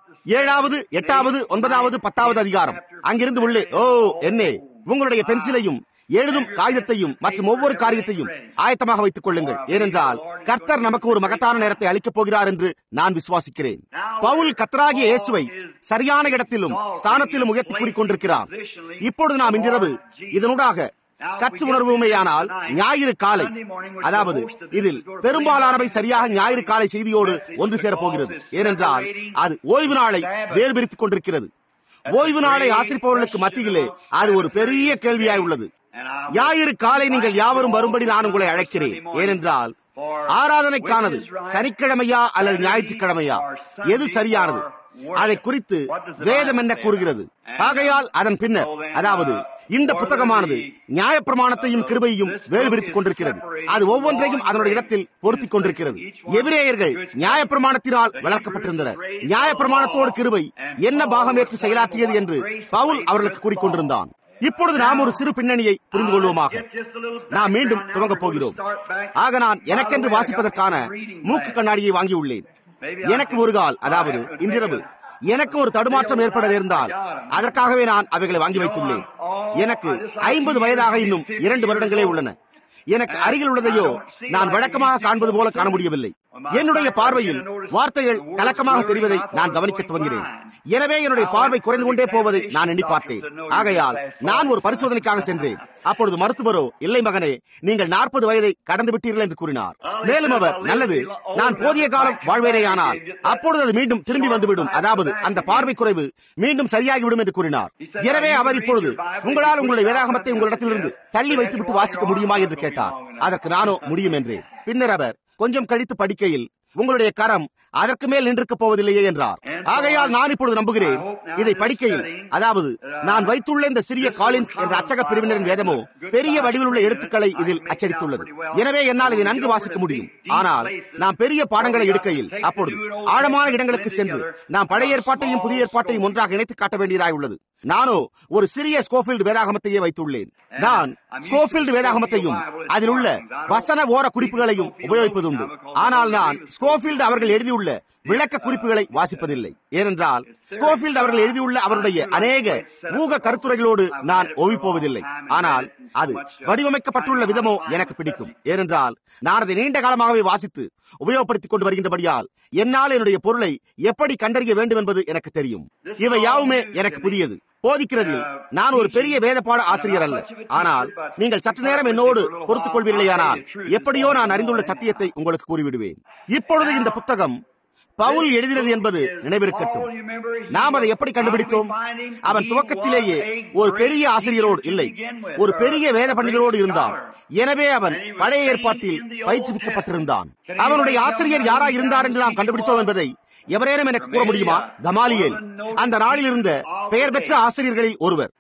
ஏழாவது எட்டாவது ஒன்பதாவது பத்தாவது அதிகாரம் அங்கிருந்து உள்ளே ஓ என்னே உங்களுடைய பென்சிலையும் எழுதும் காகிதத்தையும் மற்றும் ஒவ்வொரு காரியத்தையும் ஆயத்தமாக வைத்துக் கொள்ளுங்கள் ஏனென்றால் கர்த்தர் நமக்கு ஒரு மகத்தான நேரத்தை அளிக்கப் போகிறார் என்று நான் விசுவாசிக்கிறேன் பவுல் கத்தராகிய இயேசுவை சரியான இடத்திலும் ஸ்தானத்திலும் உயர்த்தி கூறிக்கொண்டிருக்கிறார் இப்பொழுது நாம் இன்றிரவு இதனூடாக கற்று உணர்வுமேயானால் ஞாயிறு காலை அதாவது இதில் பெரும்பாலானவை சரியாக ஞாயிறு காலை செய்தியோடு ஒன்று சேரப் போகிறது ஏனென்றால் அது ஓய்வு நாளை வேறுபிரித்துக் கொண்டிருக்கிறது ஓய்வு நாளை ஆசிரிப்பவர்களுக்கு மத்தியிலே அது ஒரு பெரிய கேள்வியாய் உள்ளது ஞாயிறு காலை நீங்கள் யாவரும் வரும்படி நான் உங்களை அழைக்கிறேன் ஏனென்றால் ஆராதனைக்கானது சனிக்கிழமையா அல்லது ஞாயிற்றுக்கிழமையா எது சரியானது அதை குறித்து வேதம் என்ன கூறுகிறது ஆகையால் அதன் பின்னர் அதாவது இந்த புத்தகமானது நியாயப்பிரமாணத்தையும் கிருபையையும் வேறுபிரித்துக் கொண்டிருக்கிறது அது ஒவ்வொன்றையும் அதனுடைய இடத்தில் பொருத்திக் கொண்டிருக்கிறது எபிரேயர்கள் நியாயப்பிரமாணத்தினால் வளர்க்கப்பட்டிருந்தனர் நியாயப்பிரமாணத்தோடு கிருபை என்ன பாகம் ஏற்று செயலாற்றியது என்று பவுல் அவர்களுக்கு கூறிக்கொண்டிருந்தான் இப்பொழுது நாம் ஒரு சிறு பின்னணியை புரிந்து கொள்வோமாக நாம் மீண்டும் துவங்கப் போகிறோம் ஆக நான் எனக்கென்று வாசிப்பதற்கான மூக்கு கண்ணாடியை வாங்கியுள்ளேன் எனக்கு ஒரு கால் அதாவது இன்றிரவு எனக்கு ஒரு தடுமாற்றம் ஏற்பட நேர்ந்தால் அதற்காகவே நான் அவைகளை வாங்கி வைத்துள்ளேன் எனக்கு ஐம்பது வயதாக இன்னும் இரண்டு வருடங்களே உள்ளன எனக்கு அருகில் உள்ளதையோ நான் வழக்கமாக காண்பது போல காண முடியவில்லை என்னுடைய பார்வையில் வார்த்தைகள் கலக்கமாக தெரிவதை நான் கவனிக்க துவங்கினேன் எனவே என்னுடைய பார்வை குறைந்து கொண்டே போவதை நான் எண்ணி பார்த்தேன் ஆகையால் நான் ஒரு பரிசோதனைக்காக சென்றேன் அப்பொழுது மருத்துவரோ இல்லை மகனே நீங்கள் நாற்பது வயதை கடந்து விட்டீர்கள் என்று கூறினார் மேலும் அவர் நல்லது நான் போதிய காலம் வாழ்வேனேயானால் அப்பொழுது அது மீண்டும் திரும்பி வந்துவிடும் அதாவது அந்த பார்வை குறைவு மீண்டும் சரியாகிவிடும் என்று கூறினார் எனவே அவர் இப்பொழுது உங்களால் உங்களுடைய வேதாகமத்தை உங்களிடத்திலிருந்து தள்ளி வைத்துவிட்டு வாசிக்க முடியுமா என்று கேட்டார் அதற்கு நானோ முடியும் என்றேன் பின்னர் அவர் கொஞ்சம் கழித்து படிக்கையில் உங்களுடைய கரம் அதற்கு மேல் நின்றிருக்க போவதில்லையே என்றார் ஆகையால் நான் இப்பொழுது நம்புகிறேன் இதை படிக்கையில் அதாவது நான் வைத்துள்ள இந்த சிறிய காலின்ஸ் என்ற அச்சக பிரிவினரின் வேதமோ பெரிய வடிவில் உள்ள எழுத்துக்களை இதில் அச்சடித்துள்ளது எனவே என்னால் இதை நன்கு வாசிக்க முடியும் ஆனால் நாம் பெரிய பாடங்களை எடுக்கையில் அப்பொழுது ஆழமான இடங்களுக்கு சென்று நாம் பழைய ஏற்பாட்டையும் புதிய ஏற்பாட்டையும் ஒன்றாக இணைத்து காட்ட வேண்டியதாய் உள்ளது நானோ ஒரு சிறிய ஸ்கோஃபீல்டு வேதாகமத்தையே வைத்துள்ளேன் நான் ஸ்கோஃபீல்டு வேதாகமத்தையும் அதில் உள்ள வசன ஓர குறிப்புகளையும் உபயோகிப்பதுண்டு ஆனால் நான் ஸ்கோஃபீல்டு அவர்கள் எழுதியுள்ள விளக்க குறிப்புகளை வாசிப்பதில்லை ஏனென்றால் ஸ்கோஃபீல்டு அவர்கள் எழுதியுள்ள அவருடைய அநேக ஊக கருத்துரைகளோடு நான் ஓவிப்போவதில்லை ஆனால் அது வடிவமைக்கப்பட்டுள்ள விதமோ எனக்கு பிடிக்கும் ஏனென்றால் நான் அதை நீண்ட காலமாகவே வாசித்து உபயோகப்படுத்திக் கொண்டு வருகின்றபடியால் என்னால் என்னுடைய பொருளை எப்படி கண்டறிய வேண்டும் என்பது எனக்கு தெரியும் இவை யாவுமே எனக்கு புதியது போதிக்கிறதில் நான் ஒரு பெரிய வேத பாட ஆசிரியர் அல்ல ஆனால் நீங்கள் சற்று நேரம் என்னோடு பொறுத்துக் கொள்வீர்களேயானால் எப்படியோ நான் அறிந்துள்ள சத்தியத்தை உங்களுக்கு கூறிவிடுவேன் இப்பொழுது இந்த புத்தகம் பவுல் எழுதினது என்பது நினைவிருக்கட்டும் நாம் அதை எப்படி கண்டுபிடித்தோம் அவன் துவக்கத்திலேயே ஒரு பெரிய ஆசிரியரோடு இல்லை ஒரு பெரிய வேத பண்டிதரோடு இருந்தான் எனவே அவன் பழைய ஏற்பாட்டில் பயிற்றுவிக்கப்பட்டிருந்தான் அவனுடைய ஆசிரியர் யாரா இருந்தார் என்று நாம் கண்டுபிடித்தோம் என்பதை எவரேனும் எனக்கு கூற முடியுமா கமாலியேல் அந்த நாளில் இருந்த பெயர் பெற்ற ஆசிரியர்களில் ஒருவர்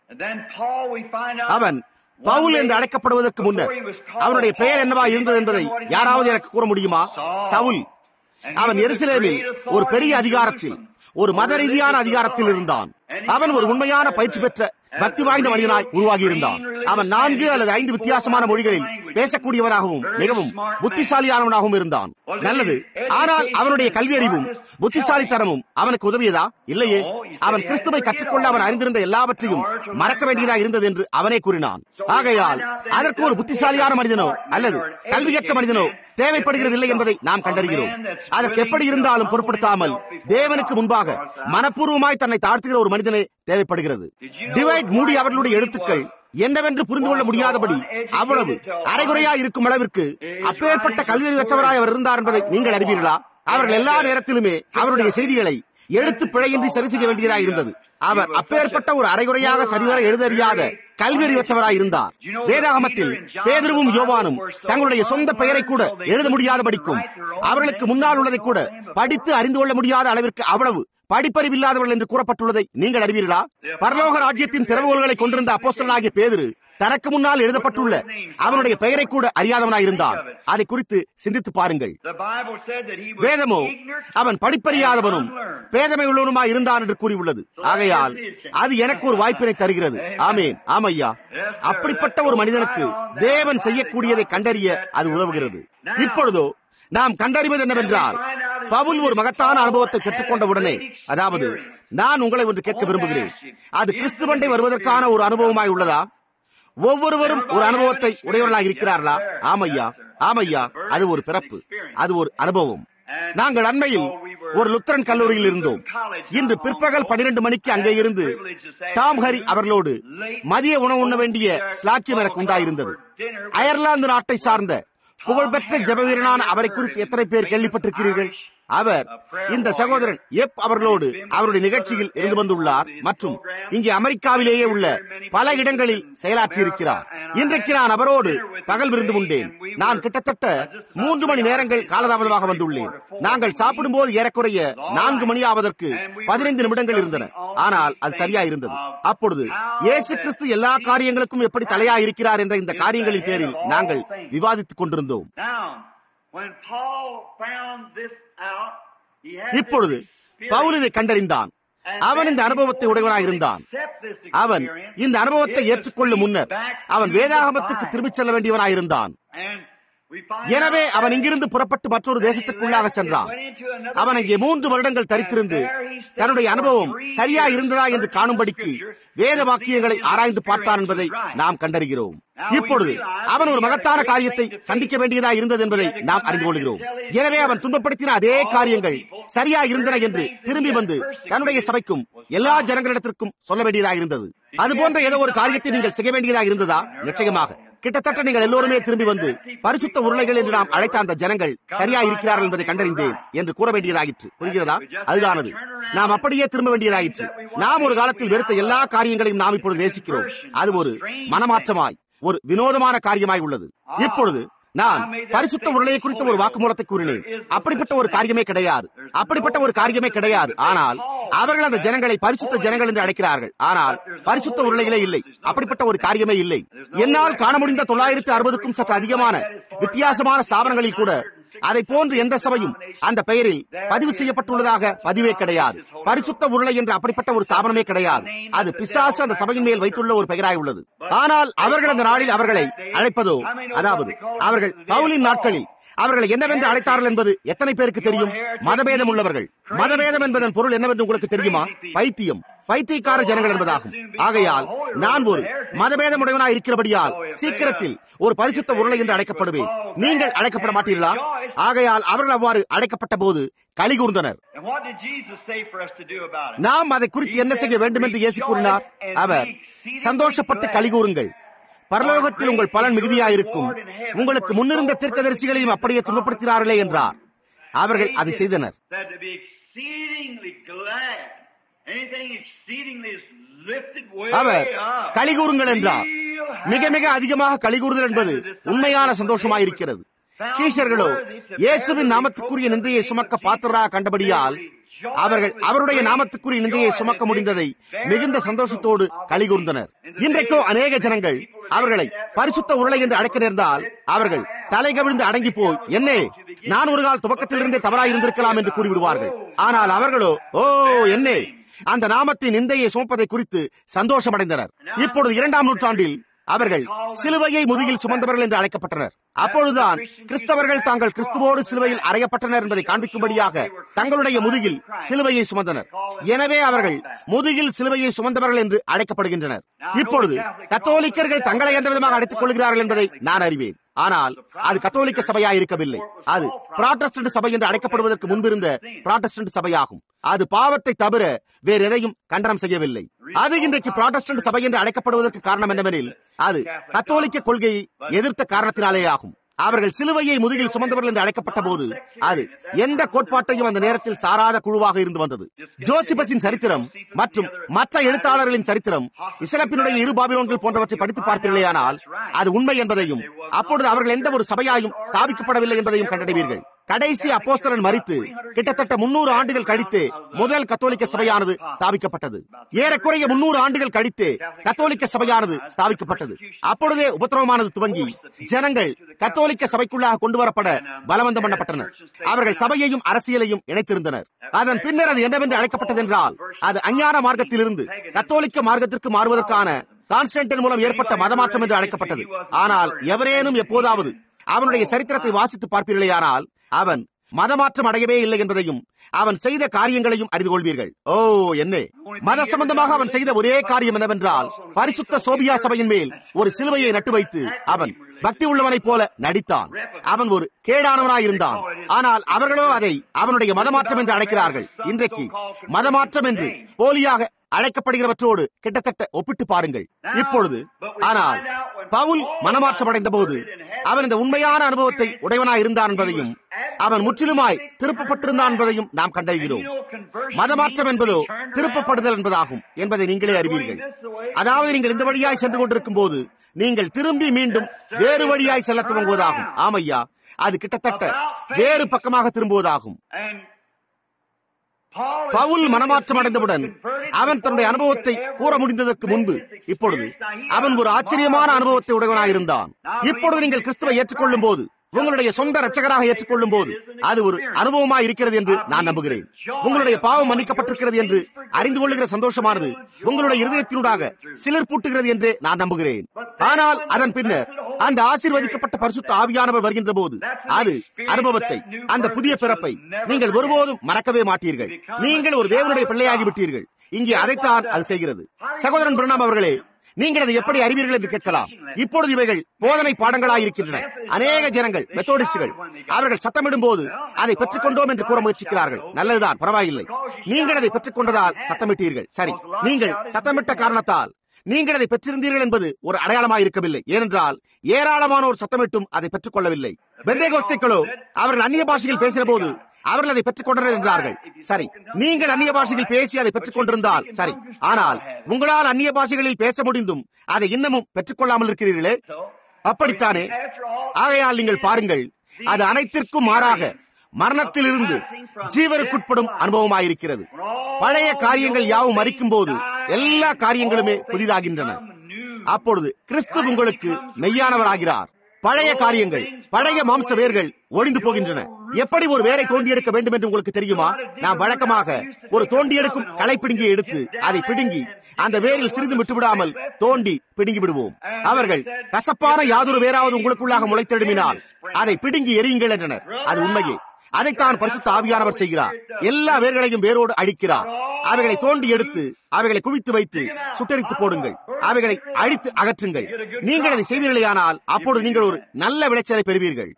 அவன் பவுல் என்று அழைக்கப்படுவதற்கு முன்னர் அவனுடைய பெயர் என்னவா இருந்தது என்பதை யாராவது எனக்கு கூற முடியுமா சவுல் அவன் எருசலேமில் ஒரு பெரிய அதிகாரத்தில் ஒரு மத ரீதியான அதிகாரத்தில் இருந்தான் அவன் ஒரு உண்மையான பயிற்சி பெற்ற பக்தி வாய்ந்த மனிதனாய் உருவாகி இருந்தான் அவன் நான்கு அல்லது ஐந்து வித்தியாசமான மொழிகளில் பேசக்கூடியவனாகவும் மிகவும் புத்திசாலியானவனாகவும் இருந்தான் நல்லது ஆனால் அவனுடைய கல்வி அறிவும் புத்திசாலித்தனமும் அவனுக்கு உதவியதா இல்லையே அவன் கிறிஸ்துவை கற்றுக்கொள்ள அவன் அறிந்திருந்த எல்லாவற்றையும் மறக்க வேண்டியதா இருந்தது என்று அவனே கூறினான் ஆகையால் அதற்கு ஒரு புத்திசாலியான மனிதனோ அல்லது கல்வியற்ற மனிதனோ தேவைப்படுகிறது இல்லை என்பதை நாம் கண்டறிகிறோம் அதற்கு எப்படி இருந்தாலும் பொருட்படுத்தாமல் தேவனுக்கு முன்பாக மனப்பூர்வமாய் தன்னை தாழ்த்துகிற ஒரு மனிதனே தேவைப்படுகிறது டிவைட் மூடி அவர்களுடைய எழுத்துக்கள் என்னவென்று புரிந்து கொள்ள முடியாதபடி அவ்வளவு அரைகுறையா இருக்கும் அளவிற்கு அப்பேற்பட்ட கல்வி பெற்றவராய் அவர் இருந்தார் என்பதை நீங்கள் அறிவீர்களா அவர்கள் எல்லா நேரத்திலுமே அவருடைய செய்திகளை எழுத்து பிழையின்றி சரி செய்ய வேண்டியதாக இருந்தது அவர் அப்பேற்பட்ட ஒரு அரைகுறையாக சரிவர எழுதறியாத கல்வியறிவற்றவராய் இருந்தார் வேதாகமத்தில் பேதருவும் யோவானும் தங்களுடைய சொந்த பெயரை கூட எழுத முடியாதபடிக்கும் அவர்களுக்கு முன்னால் உள்ளதை கூட படித்து அறிந்து கொள்ள முடியாத அளவிற்கு அவ்வளவு படிப்பறிவில்லாதவர்கள் என்று கூறப்பட்டுள்ளதை நீங்கள் அறிவீர்களா பரலோக ராஜ்யத்தின் திறவுகோள்களை கொண்டிருந்த அப்போஸ்தலனாகிய பேதுரு தனக்கு முன்னால் எழுதப்பட்டுள்ள அவனுடைய பெயரை கூட அறியாதவனாய் இருந்தான் அதை குறித்து சிந்தித்து பாருங்கள் வேதமோ அவன் படிப்பறியாதவனும் பேதமை உள்ளவனுமாய் இருந்தான் என்று கூறியுள்ளது ஆகையால் அது எனக்கு ஒரு வாய்ப்பினை தருகிறது ஆமேன் ஆமையா அப்படிப்பட்ட ஒரு மனிதனுக்கு தேவன் செய்யக்கூடியதை கண்டறிய அது உதவுகிறது இப்பொழுதோ நாம் கண்டறிவது என்னவென்றால் பவுல் ஒரு மகத்தான அனுபவத்தை பெற்றுக்கொண்ட உடனே அதாவது நான் உங்களை ஒன்று கேட்க விரும்புகிறேன் அது கிறிஸ்துவண்டை வருவதற்கான ஒரு அனுபவமாய் உள்ளதா ஒவ்வொருவரும் ஒரு அனுபவத்தை உடையவர்களாக இருக்கிறார்களா ஆமையா ஆமையா அது ஒரு பிறப்பு அது ஒரு அனுபவம் நாங்கள் அண்மையில் ஒரு லுத்தரன் கல்லூரியில் இருந்தோம் இன்று பிற்பகல் பன்னிரண்டு மணிக்கு அங்கே இருந்து டாம் ஹரி அவர்களோடு மதிய உணவு உண்ண வேண்டிய ஸ்லாக்கியம் எனக்கு உண்டாயிருந்தது அயர்லாந்து நாட்டை சார்ந்த புகழ்பெற்ற ஜெப வீரனான அவரை குறித்து எத்தனை பேர் கேள்விப்பட்டிருக்கிறீர்கள் அவர் இந்த சகோதரன் எப் அவர்களோடு அவருடைய நிகழ்ச்சியில் இருந்து வந்துள்ளார் மற்றும் இங்கே அமெரிக்காவிலேயே உள்ள பல இடங்களில் செயலாற்றியிருக்கிறார் இன்றைக்கு நான் அவரோடு பகல் விருந்து உண்டேன் நான் கிட்டத்தட்ட மூன்று மணி நேரங்கள் காலதாமதமாக வந்துள்ளேன் நாங்கள் சாப்பிடும் போது ஏறக்குறைய நான்கு மணி ஆவதற்கு பதினைந்து நிமிடங்கள் இருந்தன ஆனால் அது சரியா இருந்தது அப்பொழுது இயேசு கிறிஸ்து எல்லா காரியங்களுக்கும் எப்படி தலையா இருக்கிறார் என்ற இந்த காரியங்களின் பேரில் நாங்கள் விவாதித்துக் கொண்டிருந்தோம் இப்பொழுது பவுல் இதை கண்டறிந்தான் அவன் இந்த அனுபவத்தை உடையவனாக இருந்தான் அவன் இந்த அனுபவத்தை ஏற்றுக்கொள்ளும் முன்னர் அவன் வேதாகமத்துக்கு திரும்பிச் செல்ல வேண்டியவனாயிருந்தான் எனவே அவன் இங்கிருந்து புறப்பட்டு மற்றொரு தேசத்திற்குள்ளாக சென்றான் அவன் அங்கே மூன்று வருடங்கள் தரித்திருந்து தன்னுடைய அனுபவம் சரியா இருந்ததா என்று காணும்படிக்கு வேத வாக்கியங்களை ஆராய்ந்து பார்த்தான் என்பதை நாம் கண்டறிகிறோம் இப்பொழுது அவன் ஒரு மகத்தான காரியத்தை சந்திக்க வேண்டியதா இருந்தது என்பதை நாம் அறிந்து கொள்கிறோம் எனவே அவன் துன்பப்படுத்தின அதே காரியங்கள் சரியா இருந்தன என்று திரும்பி வந்து தன்னுடைய சபைக்கும் எல்லா ஜனங்களிடத்திற்கும் சொல்ல வேண்டியதாக இருந்தது அது போன்ற ஏதோ ஒரு காரியத்தை நீங்கள் செய்ய வேண்டியதாக இருந்ததா நிச்சயமாக கிட்டத்தட்ட நீங்கள் எல்லோருமே திரும்பி வந்து பரிசுத்த உருளைகள் என்று நாம் அழைத்த அந்த ஜனங்கள் சரியா இருக்கிறார்கள் என்பதை கண்டறிந்தேன் என்று கூற வேண்டியதாயிற்று புரிகிறதா அதுதானது நாம் அப்படியே திரும்ப வேண்டியதாயிற்று நாம் ஒரு காலத்தில் வெறுத்த எல்லா காரியங்களையும் நாம் இப்பொழுது நேசிக்கிறோம் அது ஒரு மனமாற்றமாய் ஒரு வினோதமான காரியமாய் உள்ளது இப்பொழுது நான் பரிசுத்த உருளையை குறித்த ஒரு வாக்குமூலத்தை கூறினேன் அப்படிப்பட்ட ஒரு காரியமே கிடையாது அப்படிப்பட்ட ஒரு காரியமே கிடையாது ஆனால் அவர்கள் அந்த ஜனங்களை பரிசுத்த ஜனங்கள் என்று அழைக்கிறார்கள் ஆனால் பரிசுத்த உருளைகளே இல்லை அப்படிப்பட்ட ஒரு காரியமே இல்லை என்னால் காண முடிந்த தொள்ளாயிரத்து அறுபதுக்கும் சற்று அதிகமான வித்தியாசமான ஸ்தாபனங்களில் கூட அதை போன்று எந்த சபையும் அந்த பெயரில் பதிவு செய்யப்பட்டுள்ளதாக பதிவே கிடையாது பரிசுத்த உருளை என்று அப்படிப்பட்ட ஒரு ஸ்தாபனமே கிடையாது அது பிசாசு அந்த சபையின் மேல் வைத்துள்ள ஒரு பெயராய் உள்ளது ஆனால் அவர்கள் அந்த நாளில் அவர்களை அழைப்பதோ அதாவது அவர்கள் பவுலின் நாட்களில் அவர்களை என்னவென்று அழைத்தார்கள் என்பது எத்தனை பேருக்கு தெரியும் மதபேதம் உள்ளவர்கள் மதபேதம் என்பதன் பொருள் என்னவென்று உங்களுக்கு தெரியுமா பைத்தியம் பைத்தியக்கார ஜனங்கள் என்பதாகும் ஆகையால் நான் ஒரு மதபேதம் உடையவனாய் இருக்கிறபடியால் சீக்கிரத்தில் ஒரு பரிசுத்த உருளை என்று அழைக்கப்படுவேன் நீங்கள் அழைக்கப்பட மாட்டீர்களா ஆகையால் அவர்கள் அவ்வாறு அழைக்கப்பட்ட போது கலிகூர்ந்தனர் நாம் அதை குறித்து என்ன செய்ய வேண்டும் என்று இயேசு கூறினார் அவர் சந்தோஷப்பட்டு கலிகூறுங்கள் பரலோகத்தில் உங்கள் பலன் மிகுதியாயிருக்கும் உங்களுக்கு முன்னிருந்த தீர்க்கதரிசிகளையும் அப்படியே துன்பப்படுத்தினார்களே என்றார் அவர்கள் அதை செய்தனர் அவர் கலிகூறுங்கள் என்றார் மிக மிக அதிகமாக கலிகூறுதல் என்பது உண்மையான சந்தோஷமாயிருக்கிறது சீஷர்களோ இயேசுவின் நாமத்துக்குரிய நிந்தையை சுமக்க பாத்திரராக கண்டபடியால் அவர்கள் அவருடைய நாமத்துக்குரிய நிந்தையை சுமக்க முடிந்ததை மிகுந்த சந்தோஷத்தோடு கலிகூர்ந்தனர் இன்றைக்கோ அநேக ஜனங்கள் அவர்களை பரிசுத்த உருளை என்று அழைக்க நேர்ந்தால் அவர்கள் தலை கவிழ்ந்து அடங்கி போய் என்னே நான் ஒரு கால் துவக்கத்திலிருந்தே தவறாயிருந்திருக்கலாம் என்று கூறிவிடுவார்கள் ஆனால் அவர்களோ ஓ என்னே அந்த நாமத்தின் நிந்தையை சுமப்பதை குறித்து சந்தோஷமடைந்தனர் இப்பொழுது இரண்டாம் நூற்றாண்டில் அவர்கள் சிலுவையை முதுகில் சுமந்தவர்கள் என்று அழைக்கப்பட்டனர் அப்பொழுதுதான் கிறிஸ்தவர்கள் தாங்கள் கிறிஸ்துவோடு சிலுவையில் அறையப்பட்டனர் என்பதை காண்பிக்கும்படியாக தங்களுடைய முதுகில் சிலுவையை சுமந்தனர் எனவே அவர்கள் முதுகில் சிலுவையை சுமந்தவர்கள் என்று அழைக்கப்படுகின்றனர் இப்பொழுது கத்தோலிக்கர்கள் தங்களை எந்த விதமாக அழைத்துக் கொள்கிறார்கள் என்பதை நான் அறிவேன் ஆனால் அது கத்தோலிக்க சபையா இருக்கவில்லை அது புராட்டஸ்டன்ட் சபை என்று அழைக்கப்படுவதற்கு முன்பிருந்த புராட்டஸ்டன்ட் சபையாகும் அது பாவத்தை தவிர வேறு எதையும் கண்டனம் செய்யவில்லை அது இன்றைக்கு புராட்டஸ்டன்ட் சபை என்று அழைக்கப்படுவதற்கு காரணம் என்னவெனில் அது கத்தோலிக்க கொள்கையை எதிர்த்த காரணத்தினாலே ஆகும் அவர்கள் சிலுவையை முதுகில் சுமந்தவர்கள் என்று அழைக்கப்பட்ட போது அது எந்த கோட்பாட்டையும் அந்த நேரத்தில் சாராத குழுவாக இருந்து வந்தது ஜோசிபஸின் சரித்திரம் மற்றும் மற்ற எழுத்தாளர்களின் சரித்திரம் இஸ்லப்பினுடைய இரு பாபிலோன்கள் போன்றவற்றை படித்து பார்ப்பீர்களேயானால் அது உண்மை என்பதையும் அப்பொழுது அவர்கள் எந்த ஒரு சபையாயும் ஸ்தாபிக்கப்படவில்லை என்பதையும் கண்டடைவீர்கள் கடைசி அப்போஸ்தலன் மறித்து கிட்டத்தட்ட முன்னூறு ஆண்டுகள் கழித்து முதல் கத்தோலிக்க சபையானது ஸ்தாபிக்கப்பட்டது ஏறக்குறைய முன்னூறு ஆண்டுகள் கழித்து கத்தோலிக்க சபையானது ஸ்தாபிக்கப்பட்டது அப்பொழுதே உபத்திரவமானது துவங்கி ஜனங்கள் கத்தோலிக்க சபைக்குள்ளாக கொண்டு வரப்பட பலவந்தம் பண்ணப்பட்டனர் அவர்கள் சபையையும் அரசியலையும் இணைத்திருந்தனர் அதன் பின்னர் அது என்னவென்று அழைக்கப்பட்டது என்றால் அது அஞ்ஞான மார்க்கத்திலிருந்து கத்தோலிக்க மார்க்கத்திற்கு மாறுவதற்கான கான்ஸ்டன்டின் மூலம் ஏற்பட்ட மதமாற்றம் என்று அழைக்கப்பட்டது ஆனால் எவரேனும் எப்போதாவது அவனுடைய சரித்திரத்தை வாசித்து பார்ப்பீர்களேயானால் அவன் மதமாற்றம் அடையவே இல்லை என்பதையும் அவன் செய்த காரியங்களையும் அறிந்து கொள்வீர்கள் ஓ என்ன மத சம்பந்தமாக அவன் செய்த ஒரே காரியம் என்னவென்றால் பரிசுத்த சோபியா சபையின் மேல் ஒரு சிலுவையை நட்டு வைத்து அவன் பக்தி உள்ளவனைப் போல நடித்தான் அவன் ஒரு கேடானவனாயிருந்தான் ஆனால் அவர்களோ அதை அவனுடைய மதமாற்றம் என்று அழைக்கிறார்கள் இன்றைக்கு மதமாற்றம் என்று போலியாக அழைக்கப்படுகிறவற்றோடு கிட்டத்தட்ட ஒப்பிட்டு பாருங்கள் இப்பொழுது ஆனால் பவுல் மனமாற்றம் அடைந்த போது அவன் இந்த உண்மையான அனுபவத்தை உடையவனாய் இருந்தான் என்பதையும் அவன் முற்றிலுமாய் திருப்பப்பட்டிருந்தான் என்பதையும் நாம் கண்டறிகிறோம் மதமாற்றம் என்பதோ திருப்பப்படுதல் என்பதாகும் என்பதை நீங்களே அறிவீர்கள் அதாவது நீங்கள் இந்த வழியாய் சென்று கொண்டிருக்கும் போது நீங்கள் திரும்பி மீண்டும் வேறு வழியாய் செல்ல துவங்குவதாகும் ஆமையா அது கிட்டத்தட்ட வேறு பக்கமாக திரும்புவதாகும் பவுல் மனமாற்றம் அடைந்தவுடன் அவன் தன்னுடைய அனுபவத்தை கூற முடிந்ததற்கு முன்பு இப்பொழுது அவன் ஒரு ஆச்சரியமான அனுபவத்தை உடையவனாயிருந்தான் இப்பொழுது நீங்கள் கிறிஸ்துவை ஏற்றுக்கொள்ளும் போது உங்களுடைய சொந்த ரட்சகராக ஏற்றுக்கொள்ளும் போது அது ஒரு அனுபவமாக இருக்கிறது என்று நான் நம்புகிறேன் உங்களுடைய பாவம் மன்னிக்கப்பட்டிருக்கிறது என்று அறிந்து கொள்ளுகிற சந்தோஷமானது உங்களுடைய இருதயத்தினூடாக சிலர் பூட்டுகிறது என்று நான் நம்புகிறேன் ஆனால் அதன் பின்னர் அந்த ஆசீர்வதிக்கப்பட்ட பரிசுத்த ஆவியானவர் வருகின்ற போது அது அனுபவத்தை அந்த புதிய பிறப்பை நீங்கள் ஒருபோதும் மறக்கவே மாட்டீர்கள் நீங்கள் ஒரு தேவனுடைய பிள்ளையாகி விட்டீர்கள் இங்கே அதைத்தான் அது செய்கிறது சகோதரன் பிரணாம் அவர்களே நீங்கள் அதை எப்படி அறிவீர்கள் என்று கேட்கலாம் இப்பொழுது இவைகள் போதனை பாடங்களாக இருக்கின்றன அநேக ஜனங்கள் மெத்தோடிஸ்டுகள் அவர்கள் சத்தமிடும் போது அதை பெற்றுக் கொண்டோம் என்று கூற முயற்சிக்கிறார்கள் நல்லதுதான் பரவாயில்லை நீங்கள் அதை பெற்றுக் கொண்டதால் சத்தமிட்டீர்கள் சரி நீங்கள் சத்தமிட்ட காரணத்தால் நீங்கள் அதை பெற்றிருந்தீர்கள் என்பது ஒரு அடையாளமாக இருக்கவில்லை ஏனென்றால் ஏராளமானோர் சத்தமிட்டும் அதை பெற்றுக் கொள்ளவில்லை பெந்தேகோஸ்திகளோ அவர்கள் அந்நிய பாஷையில் பேசின போது அவர்கள் அதை பெற்றுக் கொண்டனர் என்றார்கள் சரி நீங்கள் அந்நிய பாஷையில் பேசி அதை பெற்றுக் கொண்டிருந்தால் சரி ஆனால் உங்களால் அந்நிய பாஷைகளில் பேச முடிந்தும் அதை இன்னமும் பெற்றுக் கொள்ளாமல் இருக்கிறீர்களே அப்படித்தானே ஆகையால் நீங்கள் பாருங்கள் அது அனைத்திற்கும் மாறாக மரணத்திலிருந்து ஜீவனுக்குட்படும் அனுபவமாயிருக்கிறது பழைய காரியங்கள் யாவும் மறிக்கும் போது எல்லா காரியங்களுமே புதிதாகின்றன அப்பொழுது கிறிஸ்து உங்களுக்கு மெய்யானவராகிறார் பழைய காரியங்கள் பழைய மாம்ச வேர்கள் ஒழிந்து போகின்றன எப்படி ஒரு வேரை தோண்டி எடுக்க வேண்டும் என்று உங்களுக்கு தெரியுமா நாம் வழக்கமாக ஒரு தோண்டி எடுக்கும் களை பிடுங்கியை எடுத்து அதை பிடுங்கி அந்த வேரில் சிறிது விட்டு விடாமல் தோண்டி பிடுங்கி விடுவோம் அவர்கள் கசப்பான யாதொரு வேறாவது உங்களுக்குள்ளாக முளைத்தெழுமினால் அதை பிடுங்கி எரியுங்கள் என்றனர் அது உண்மையே அதைத்தான் பரிசுத்த ஆவியானவர் செய்கிறார் எல்லா வேர்களையும் வேரோடு அழிக்கிறார் அவைகளை தோண்டி எடுத்து அவைகளை குவித்து வைத்து சுட்டரித்து போடுங்கள் அவைகளை அழித்து அகற்றுங்கள் நீங்கள் அதை செய்வீர்களேயானால் அப்போது நீங்கள் ஒரு நல்ல விளைச்சலை பெறுவீர்கள்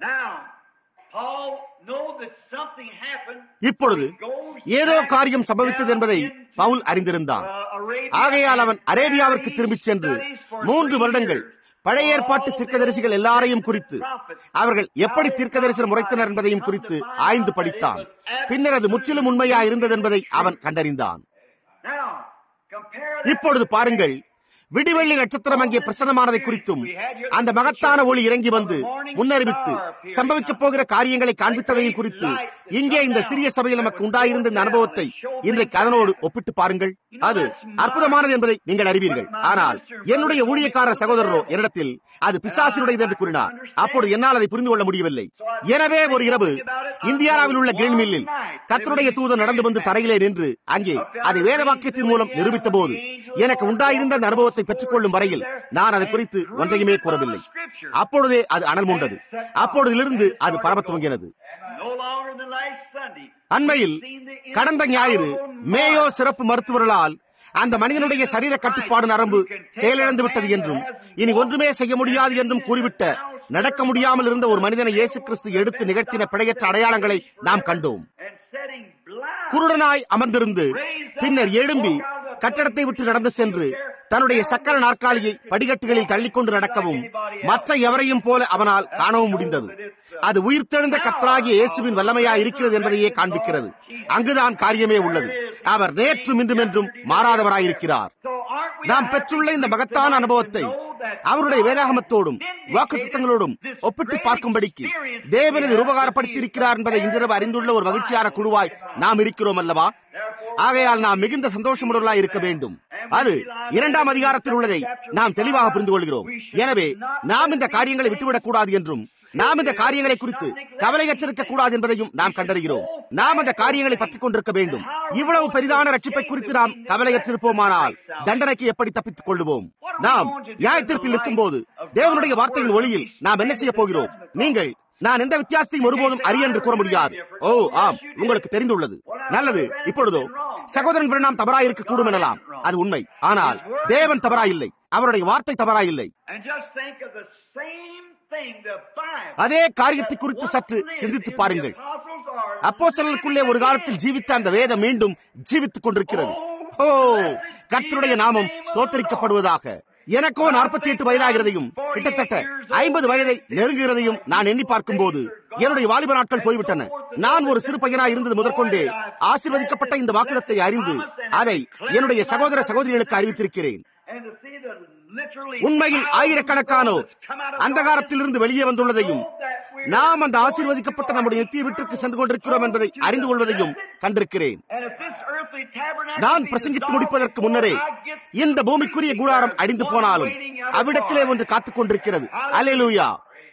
இப்பொழுது ஏதோ காரியம் சம்பவித்தது என்பதை பவுல் அறிந்திருந்தான் ஆகையால் அவன் அரேபியாவிற்கு திரும்பிச் சென்று மூன்று வருடங்கள் பழைய ஏற்பாட்டு தீர்க்கதரிசிகள் எல்லாரையும் குறித்து அவர்கள் எப்படி தீர்க்கதரிசனம் முறைத்தனர் என்பதையும் குறித்து ஆய்ந்து படித்தான் பின்னர் அது முற்றிலும் உண்மையா இருந்தது என்பதை அவன் கண்டறிந்தான் இப்பொழுது பாருங்கள் விடிவெள்ளி நட்சத்திரம் அங்கே பிரசனமானதை குறித்தும் அந்த மகத்தான ஒளி இறங்கி வந்து முன்னறிவித்து சம்பவிக்கப் போகிற காரியங்களை காண்பித்ததையும் குறித்து இங்கே இந்த சிறிய சபையில் நமக்கு உண்டாயிருந்த இந்த அனுபவத்தை இன்றைக்கு அதனோடு ஒப்பிட்டு பாருங்கள் அது அற்புதமானது என்பதை நீங்கள் அறிவீர்கள் ஆனால் என்னுடைய ஊழியக்காரர் சகோதரரோ என்னிடத்தில் அது பிசாசினுடையது என்று கூறினார் அப்போது என்னால் அதை புரிந்து கொள்ள முடியவில்லை எனவே ஒரு இரவு இந்தியாவில் உள்ள கிரீன் மில்லில் கத்தருடைய தூதர் நடந்து வந்து தரையிலே நின்று அங்கே அதை வேத வாக்கியத்தின் மூலம் நிரூபித்த போது எனக்கு உண்டாயிருந்த அந்த அனுபவத்தை பெற்றுக் கொள்ளும் வரையில் நான் அதை குறித்து ஒன்றையுமே கூறவில்லை அப்பொழுதே அது அனல் மூண்டது அப்பொழுதிலிருந்து அது பரவ துவங்கினது அண்மையில் கடந்த ஞாயிறு மேயோ சிறப்பு மருத்துவர்களால் அந்த மனிதனுடைய சரீர கட்டுப்பாடு நரம்பு செயலிழந்து விட்டது என்றும் இனி ஒன்றுமே செய்ய முடியாது என்றும் கூறிவிட்ட நடக்க முடியாமல் இருந்த ஒரு மனிதனை இயேசு கிறிஸ்து எடுத்து நிகழ்த்தின பிழையற்ற அடையாளங்களை நாம் கண்டோம் குருடனாய் அமர்ந்திருந்து பின்னர் எழும்பி கட்டடத்தை விட்டு நடந்து சென்று தன்னுடைய சக்கர நாற்காலியை படிக்கட்டுகளில் தள்ளிக்கொண்டு நடக்கவும் மற்ற எவரையும் போல அவனால் காணவும் முடிந்தது அது உயிர்த்தெழுந்த கத்தராகிய இயேசுவின் வல்லமையா இருக்கிறது என்பதையே காண்பிக்கிறது அங்குதான் காரியமே உள்ளது அவர் நேற்றும் இன்றும் என்றும் மாறாதவராயிருக்கிறார் நாம் பெற்றுள்ள இந்த மகத்தான அனுபவத்தை அவருடைய வேதாகமத்தோடும் வாக்கு திட்டங்களோடும் ஒப்பிட்டு பார்க்கும்படிக்கு தேவனது உபகாரப்படுத்தி இருக்கிறார் என்பதை இன்றிரவு அறிந்துள்ள ஒரு மகிழ்ச்சியான குழுவாய் நாம் இருக்கிறோம் அல்லவா ஆகையால் நாம் மிகுந்த சந்தோஷமுடலாய் இருக்க வேண்டும் அது இரண்டாம் அதிகாரத்தில் உள்ளதை நாம் தெளிவாக புரிந்து கொள்கிறோம் எனவே நாம் இந்த காரியங்களை விட்டுவிடக் கூடாது என்றும் நாம் இந்த காரியங்களை குறித்து கவலையற்றிருக்க கூடாது என்பதையும் நாம் கண்டறிகிறோம் நாம் அந்த காரியங்களை பற்றிக் கொண்டிருக்க வேண்டும் இவ்வளவு பெரிதான ரட்சிப்பை குறித்து நாம் கவலையற்றிருப்போமானால் தண்டனைக்கு எப்படி தப்பித்துக் கொள்ளுவோம் நாம் நியாயத்தீர்ப்பில் இருக்கும் போது தேவனுடைய வார்த்தையின் ஒளியில் நாம் என்ன செய்ய போகிறோம் நீங்கள் நான் எந்த வித்தியாசத்தையும் ஒருபோதும் அறிய என்று கூற முடியாது ஓ ஆம் உங்களுக்கு தெரிந்துள்ளது நல்லது இப்பொழுதோ சகோதரன் பிரணாம் தவறாய் இருக்க கூடும் எனலாம் அது உண்மை ஆனால் தேவன் தவறாயில்லை அவருடைய வார்த்தை தவறாயில்லை அதே காரியத்தை குறித்து சற்று சிந்தித்து பாருங்கள் அப்போ சிலருக்குள்ளே ஒரு காலத்தில் ஜீவித்த அந்த வேதம் மீண்டும் ஜீவித்துக் கொண்டிருக்கிறது ஓ கர்த்தருடைய நாமம் ஸ்தோத்தரிக்கப்படுவதாக எனக்கோ நாற்பத்தி எட்டு வயதாகிறதையும் கிட்டத்தட்ட ஐம்பது வயதை நெருங்குகிறதையும் நான் எண்ணி பார்க்கும் போது என்னுடைய வாலிப நாட்கள் போய்விட்டன நான் ஒரு சிறு பையனா இருந்தது முதற்கொண்டே ஆசீர்வதிக்கப்பட்ட இந்த வாக்குதத்தை அறிந்து அதை என்னுடைய சகோதர சகோதரிகளுக்கு அறிவித்திருக்கிறேன் உண்மையில் ஆயிரக்கணக்கானோர் அந்தகாரத்திலிருந்து வெளியே வந்துள்ளதையும் நாம் அந்த ஆசீர்வதிக்கப்பட்ட நம்முடைய நித்திய வீட்டிற்கு சென்று கொண்டிருக்கிறோம் என்பதை அறிந்து கொள்வதையும் கண்டிருக்கிறேன் நான் பிரசங்கித்து முடிப்பதற்கு முன்னரே இந்த பூமிக்குரிய கூடாரம் அடிந்து போனாலும் அவ்விடத்திலே ஒன்று காத்துக் கொண்டிருக்கிறது அலேலூயா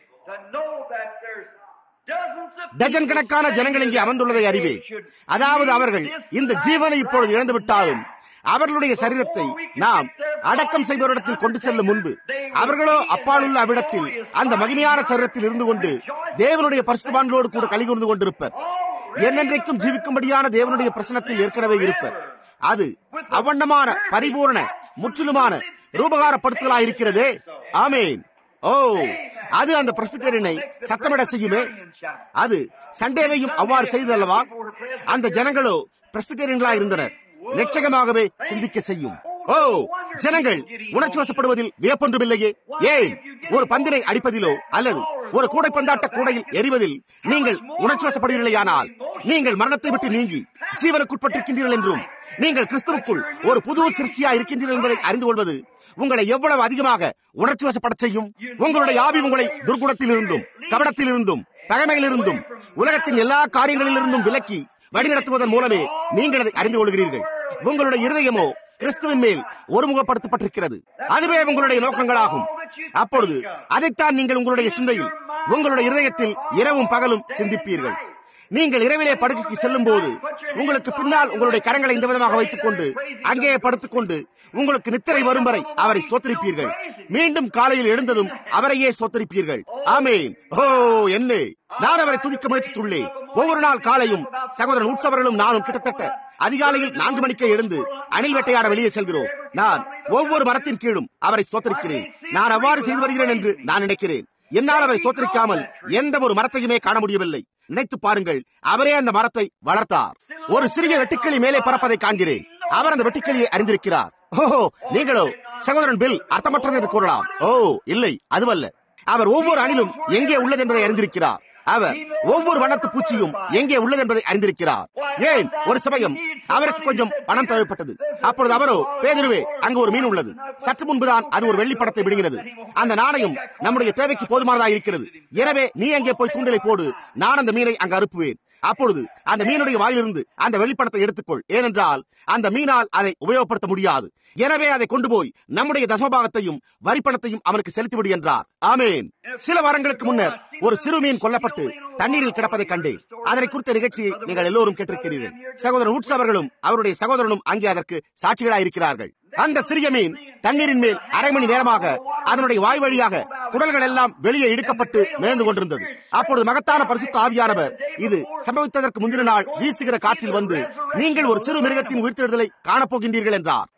டஜன் கணக்கான ஜனங்கள் இங்கே அமர்ந்துள்ளதை அறிவே அதாவது அவர்கள் இந்த ஜீவனை இப்பொழுது இழந்து விட்டாலும் அவர்களுடைய சரீரத்தை நாம் அடக்கம் செய்பவரிடத்தில் கொண்டு செல்லும் முன்பு அவர்களோ அப்பாலுள்ள அவ்விடத்தில் அந்த மகிமையான சரீரத்தில் இருந்து கொண்டு தேவனுடைய பரிசுபான்களோடு கூட கலிகூர்ந்து கொண்டிருப்பர் என்னென்றைக்கும் ஜீவிக்கும்படியான தேவனுடைய பிரசனத்தில் ஏற்கனவே இருப்பர் அது அவண்ணமான பரிபூர்ண முற்றிலுமான ரூபகாரப்படுத்தலா இருக்கிறதே ஆமேன் ஓ அது அந்த பிரஸ்பிட்டரினை சத்தமிட செய்யுமே அது சண்டேவையும் அவ்வாறு செய்தல்லவா அந்த ஜனங்களோ பிரஸ்பிட்டரியன்களா இருந்தனர் நிச்சயமாகவே சிந்திக்க செய்யும் ஓ ஜனங்கள் உணர்ச்சி வசப்படுவதில் வியப்பொன்றுமில்லையே ஏன் ஒரு பந்தினை அடிப்பதிலோ அல்லது ஒரு கூடைப்பந்தாட்ட கூடையில் எறிவதில் நீங்கள் உணர்ச்சி வசப்படுவீர்களேயானால் நீங்கள் மரணத்தை விட்டு நீங்கி ஜீவனுக்குட்பட்டிருக்கின்றீர்கள் என்றும் நீங்கள் கிறிஸ்துவுக்குள் ஒரு புது சிருஷ்டியா இருக்கின்றீர்கள் என்பதை அறிந்து கொள்வது உங்களை எவ்வளவு அதிகமாக உணர்ச்சி வசப்பட செய்யும் உங்களுடைய ஆவி உங்களை துர்குணத்தில் இருந்தும் கபடத்தில் இருந்தும் பகமையில் இருந்தும் உலகத்தின் எல்லா காரியங்களிலிருந்தும் விலக்கி வழிநடத்துவதன் மூலமே நீங்கள் அதை அறிந்து கொள்கிறீர்கள் உங்களுடைய இருதயமோ கிறிஸ்துவின் மேல் ஒருமுகப்படுத்தப்பட்டிருக்கிறது அதுவே உங்களுடைய நோக்கங்களாகும் அப்பொழுது அதைத்தான் நீங்கள் உங்களுடைய சிந்தையில் உங்களுடைய இருதயத்தில் இரவும் பகலும் சிந்திப்பீர்கள் நீங்கள் இரவிலே படுக்கைக்கு செல்லும் போது உங்களுக்கு பின்னால் உங்களுடைய கரங்களை இந்த விதமாக வைத்துக் கொண்டு அங்கேயே படுத்துக் கொண்டு உங்களுக்கு நித்திரை வரும் வரை அவரை சோத்தரிப்பீர்கள் மீண்டும் காலையில் எழுந்ததும் அவரையே சோத்தரிப்பீர்கள் ஆமேன் ஓ என்ன நான் அவரை துதிக்க முயற்சித்துள்ளேன் ஒவ்வொரு நாள் காலையும் சகோதரன் உற்சவர்களும் நானும் கிட்டத்தட்ட அதிகாலையில் நான்கு மணிக்கே எழுந்து அணில் வேட்டையாட வெளியே செல்கிறோம் நான் ஒவ்வொரு மரத்தின் கீழும் அவரை சோத்தரிக்கிறேன் நான் அவ்வாறு செய்து வருகிறேன் என்று நான் நினைக்கிறேன் என்னால் அவரை சோத்தரிக்காமல் எந்த ஒரு மரத்தையுமே காண முடியவில்லை நினைத்து பாருங்கள் அவரே அந்த மரத்தை வளர்த்தார் ஒரு சிறிய வெட்டுக்கிளி மேலே பறப்பதை காண்கிறேன் அவர் அந்த வெட்டுக்கிளியை அறிந்திருக்கிறார் ஓஹோ நீங்களோ சகோதரன் பில் அர்த்தமற்றது என்று கூறலாம் ஓ இல்லை அதுவல்ல அவர் ஒவ்வொரு அணிலும் எங்கே உள்ளது என்பதை அறிந்திருக்கிறார் அவர் ஒவ்வொரு வண்ணத்து பூச்சியும் எங்கே உள்ளது என்பதை அறிந்திருக்கிறார் ஏன் ஒரு சமயம் அவருக்கு கொஞ்சம் பணம் தேவைப்பட்டது அப்பொழுது அவரோ பேதுருவே அங்கு ஒரு மீன் உள்ளது சற்று முன்புதான் அது ஒரு வெள்ளி படத்தை விடுகிறது அந்த நாணயம் நம்முடைய தேவைக்கு போதுமானதாக இருக்கிறது எனவே நீ அங்கே போய் தூண்டலை போடு நான் அந்த மீனை அங்கு அறுப்புவேன் அப்பொழுது அந்த மீனுடைய வாயிலிருந்து அந்த வெள்ளிப்பணத்தை எடுத்துக்கொள் ஏனென்றால் அந்த மீனால் அதை உபயோகப்படுத்த முடியாது எனவே அதை கொண்டு போய் நம்முடைய தசமபாகத்தையும் வரிப்பணத்தையும் அவனுக்கு செலுத்திவிடு என்றார் ஆமேன் சில வாரங்களுக்கு முன்னர் ஒரு சிறு மீன் கொல்லப்பட்டு தண்ணீரில் கிடப்பதை கண்டேன் அதனை குறித்த நிகழ்ச்சியை நீங்கள் எல்லோரும் கேட்டிருக்கிறீர்கள் சகோதரன் உட்ஸ் அவர்களும் அவருடைய சகோதரனும் அங்கே அதற்கு சாட்சிகளாக இருக்கிறார்கள் அந்த சிறிய மீன் தண்ணீரின் மேல் அரை மணி நேரமாக அதனுடைய வாய் வழியாக குடல்கள் எல்லாம் வெளியே இழுக்கப்பட்டு மிதந்து கொண்டிருந்தது அப்பொழுது மகத்தான பரிசுத்த ஆவியானவர் இது சம்பவித்ததற்கு முந்தின நாள் வீசுகிற காற்றில் வந்து நீங்கள் ஒரு சிறு மிருகத்தின் உயிர்த்தெழுதலை காணப்போகின்றீர்கள் என்றார்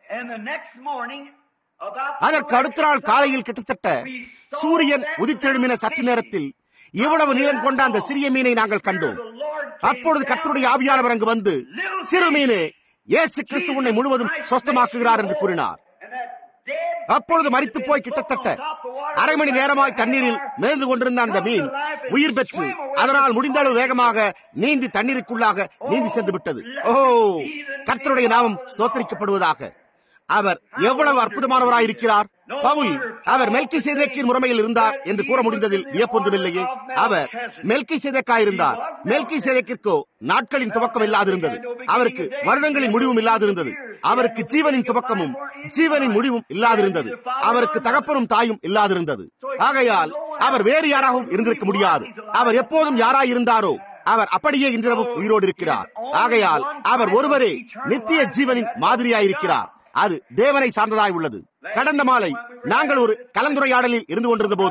அதற்கு அடுத்த நாள் காலையில் கிட்டத்தட்ட சூரியன் உதித்தெழுமின சற்று நேரத்தில் இவ்வளவு நீளம் கொண்ட அந்த சிறிய மீனை நாங்கள் கண்டோம் அப்பொழுது கத்தருடைய ஆவியானவர் அங்கு வந்து சிறு மீனே இயேசு கிறிஸ்து உன்னை முழுவதும் சொஸ்தமாக்குகிறார் என்று கூறினார் அப்பொழுது மறித்து போய் கிட்டத்தட்ட அரை மணி நேரமாய் தண்ணீரில் மேய்ந்து கொண்டிருந்த அந்த மீன் உயிர் பெற்று அதனால் முடிந்த அளவு வேகமாக நீந்தி தண்ணீருக்குள்ளாக நீந்தி சென்று விட்டது ஓ கர்த்தருடைய நாமம் ஸ்தோத்தரிக்கப்படுவதாக அவர் எவ்வளவு அற்புதமானவராயிருக்கிறார் பவுல் அவர் மெல்கி சேதேக்கின் முறைமையில் இருந்தார் என்று கூற முடிந்ததில் வியப்பொன்றுமில்லையே அவர் மெல்கி சேதேக்காயிருந்தார் மெல்கி சேதேக்கிற்கோ நாட்களின் துவக்கம் இல்லாதிருந்தது அவருக்கு வருடங்களின் முடிவும் இல்லாதிருந்தது அவருக்கு ஜீவனின் துவக்கமும் ஜீவனின் முடிவும் இல்லாதிருந்தது அவருக்கு தகப்பனும் தாயும் இல்லாதிருந்தது ஆகையால் அவர் வேறு யாராகவும் இருந்திருக்க முடியாது அவர் எப்போதும் யாராயிருந்தாரோ அவர் அப்படியே இன்றிரவும் உயிரோடு இருக்கிறார் ஆகையால் அவர் ஒருவரே நித்திய ஜீவனின் மாதிரியாயிருக்கிறார் அது தேவனை சார்ந்ததாய் உள்ளது கடந்த மாலை நாங்கள் ஒரு கலந்துரையாடலில் இருந்து கொண்டிருந்த போது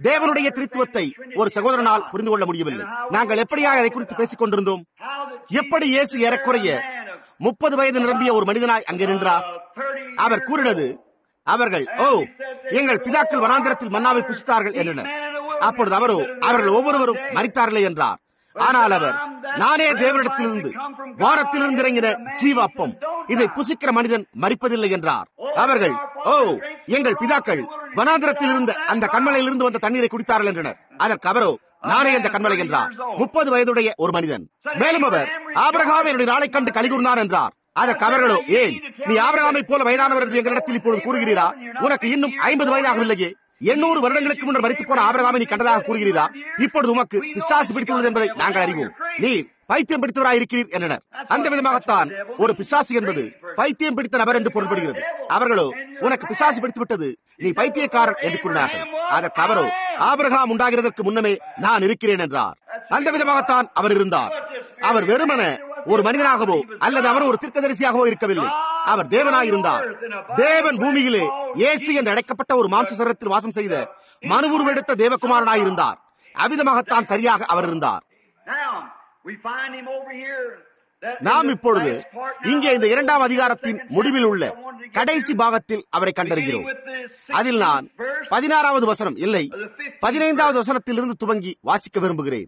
தேவனுடைய திருத்துவத்தை ஒரு சகோதரனால் புரிந்து கொள்ள முடியவில்லை நாங்கள் எப்படியாக அதை குறித்து பேசிக் கொண்டிருந்தோம் எப்படி இயேசு ஏறக்குறைய முப்பது வயது நிரம்பிய ஒரு மனிதனாய் அங்கே நின்றார் அவர் கூறினது அவர்கள் ஓ எங்கள் பிதாக்கள் வனாந்திரத்தில் மன்னாவை புசித்தார்கள் என்றனர் அப்பொழுது அவரோ அவர்கள் ஒவ்வொருவரும் மறித்தார்களே என்றார் ஆனால் அவர் நானே தேவனிடத்திலிருந்து வானத்திலிருந்து இறங்கின ஜீவ அப்பம் இதை புசிக்கிற மனிதன் மறிப்பதில்லை என்றார் அவர்கள் ஓ எங்கள் பிதாக்கள் வனாந்திரத்தில் இருந்த அந்த கண்மலையிலிருந்து வந்த தண்ணீரை குடித்தார்கள் என்றனர் அதற்கு அவரோ நானே அந்த கண்மலை என்றார் முப்பது வயதுடைய ஒரு மனிதன் மேலும் அவர் ஆபிரகாம் என்னுடைய நாளை கண்டு கலிகூர்ந்தான் என்றார் அதற்கு அவர்களோ ஏன் நீ ஆபிரகாமை போல வயதானவர் என்று எங்களிடத்தில் இப்பொழுது கூறுகிறீரா உனக்கு இன்னும் ஐம்பது வயதாகவில்லையே எண்ணூறு வருடங்களுக்கு முன்னர் மறித்து போன ஆபிரகாமை நீ கண்டதாக கூறுகிறீரா இப்பொழுது உமக்கு பிசாசு பிடித்துள்ளது என்பதை நாங்கள் அறிவோம் நீ பைத்தியம் பிடித்தவராய் இருக்கிறீர் என்றனர் அந்த விதமாகத்தான் ஒரு பிசாசு என்பது பைத்தியம் பிடித்த நபர் என்று பொருள்படுகிறது அவர்களோ உனக்கு பிசாசு பிடித்து விட்டது நீ பைத்தியக்காரன் என்று கூறினார்கள் அதற்கு அவரோ ஆபிரகாம் உண்டாகிறதற்கு முன்னமே நான் இருக்கிறேன் என்றார் அந்த விதமாகத்தான் அவர் இருந்தார் அவர் வெறுமன ஒரு மனிதனாகவோ அல்லது அவர் ஒரு தீர்க்கதரிசியாகவோ இருக்கவில்லை அவர் தேவனாய் இருந்தார் தேவன் பூமியிலே இயேசு என்று அழைக்கப்பட்ட ஒரு மாம்ச சரத்தில் வாசம் செய்த மனுவுருவெடுத்த தேவகுமாரனாய் இருந்தார் அவ்விதமாகத்தான் சரியாக அவர் இருந்தார் நாம் இப்பொழுது இங்கே இந்த இரண்டாம் அதிகாரத்தின் முடிவில் உள்ள கடைசி பாகத்தில் அவரை கண்டறிகிறோம் அதில் நான் பதினாறாவது வசனம் இல்லை பதினைந்தாவது வசனத்திலிருந்து துவங்கி வாசிக்க விரும்புகிறேன்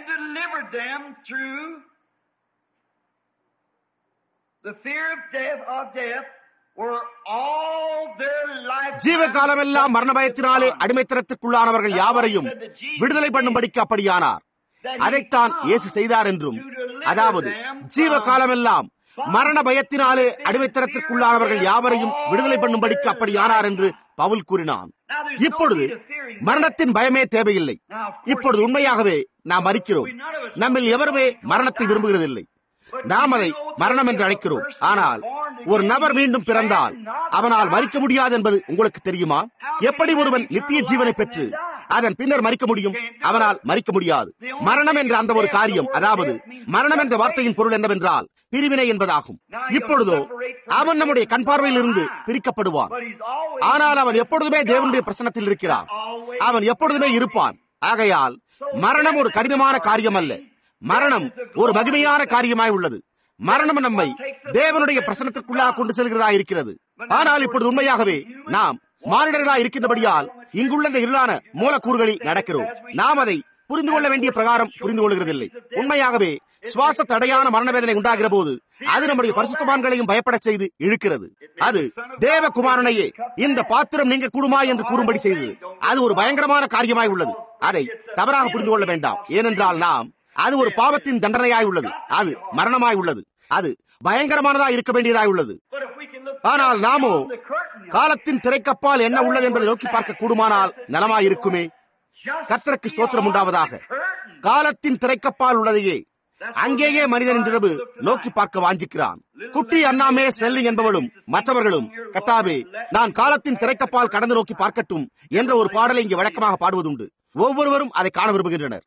ஜீவ காலமெல்லாம் மரண பயத்தினாலே அடிமைத்தனத்துக்குள்ளானவர்கள் யாவரையும் விடுதலை பண்ணும்படிக்கு அப்படியானார் அதைத்தான் இயேசு செய்தார் என்றும் அதாவது ஜீவ காலமெல்லாம் மரண பயத்தினாலே அடிமைத்தனத்திற்குள்ளானவர்கள் யாவரையும் விடுதலை பண்ணும்படிக்கு அப்படியானார் என்று பவுல் கூறினான் இப்பொழுது மரணத்தின் பயமே தேவையில்லை இப்பொழுது உண்மையாகவே நாம் மறிக்கிறோம் நம்மில் எவருமே மரணத்தை விரும்புகிறதில்லை நாம் அதை மரணம் என்று அழைக்கிறோம் ஆனால் ஒரு நபர் மீண்டும் பிறந்தால் அவனால் மறிக்க முடியாது என்பது உங்களுக்கு தெரியுமா எப்படி ஒருவன் நித்திய ஜீவனை பெற்று அதன் பின்னர் மறிக்க முடியும் அவனால் மறிக்க முடியாது மரணம் என்ற அந்த ஒரு காரியம் அதாவது மரணம் என்ற வார்த்தையின் பொருள் என்னவென்றால் பிரிவினை என்பதாகும் இப்பொழுதோ அவன் நம்முடைய கண் பார்வையில் இருந்து பிரிக்கப்படுவான் ஆனால் அவன் எப்பொழுதுமே தேவனுடைய பிரசனத்தில் இருக்கிறான் அவன் எப்பொழுதுமே இருப்பான் ஆகையால் மரணம் ஒரு கடினமான காரியம் அல்ல மரணம் ஒரு மகிமையான காரியமாய் உள்ளது மரணம் நம்மை தேவனுடைய பிரசனத்திற்குள்ளாக கொண்டு செல்கிறதா இருக்கிறது ஆனால் இப்பொழுது உண்மையாகவே நாம் மானிடர்களாக இருக்கின்றபடியால் இங்குள்ள இந்த இருளான மூலக்கூறுகளில் நடக்கிறோம் நாம் அதை புரிந்து கொள்ள வேண்டிய பிரகாரம் புரிந்து கொள்கிறதில்லை உண்மையாகவே சுவாச தடையான மரண வேதனை உண்டாகிற போது அது நம்முடைய பரிசுத்தமான்களையும் பயப்பட செய்து இழுக்கிறது அது தேவகுமாரனையே இந்த பாத்திரம் நீங்க கூடுமா என்று கூறும்படி செய்தது அது ஒரு பயங்கரமான காரியமாய் உள்ளது அதை தவறாக புரிந்து கொள்ள வேண்டாம் ஏனென்றால் நாம் அது ஒரு பாவத்தின் தண்டனையாய் உள்ளது அது மரணமாய் உள்ளது அது பயங்கரமானதாய் இருக்க வேண்டியதாய் உள்ளது ஆனால் நாமோ காலத்தின் திரைக்கப்பால் என்ன உள்ளது என்பதை நோக்கி பார்க்க கூடுமானால் நலமாய் இருக்குமே கர்த்தருக்கு ஸ்தோத்திரம் உண்டாவதாக காலத்தின் திரைக்கப்பால் உள்ளதையே அங்கேயே மனிதன் என்றிரவு நோக்கி பார்க்க வாஞ்சிக்கிறான் குட்டி அண்ணாமே ஸ்னெல்லிங் என்பவளும் மற்றவர்களும் கத்தாவே நான் காலத்தின் திரைக்கப்பால் கடந்து நோக்கி பார்க்கட்டும் என்ற ஒரு பாடலை இங்கே வழக்கமாக பாடுவதுண்டு ஒவ்வொருவரும் அதை காண விரும்புகின்றனர்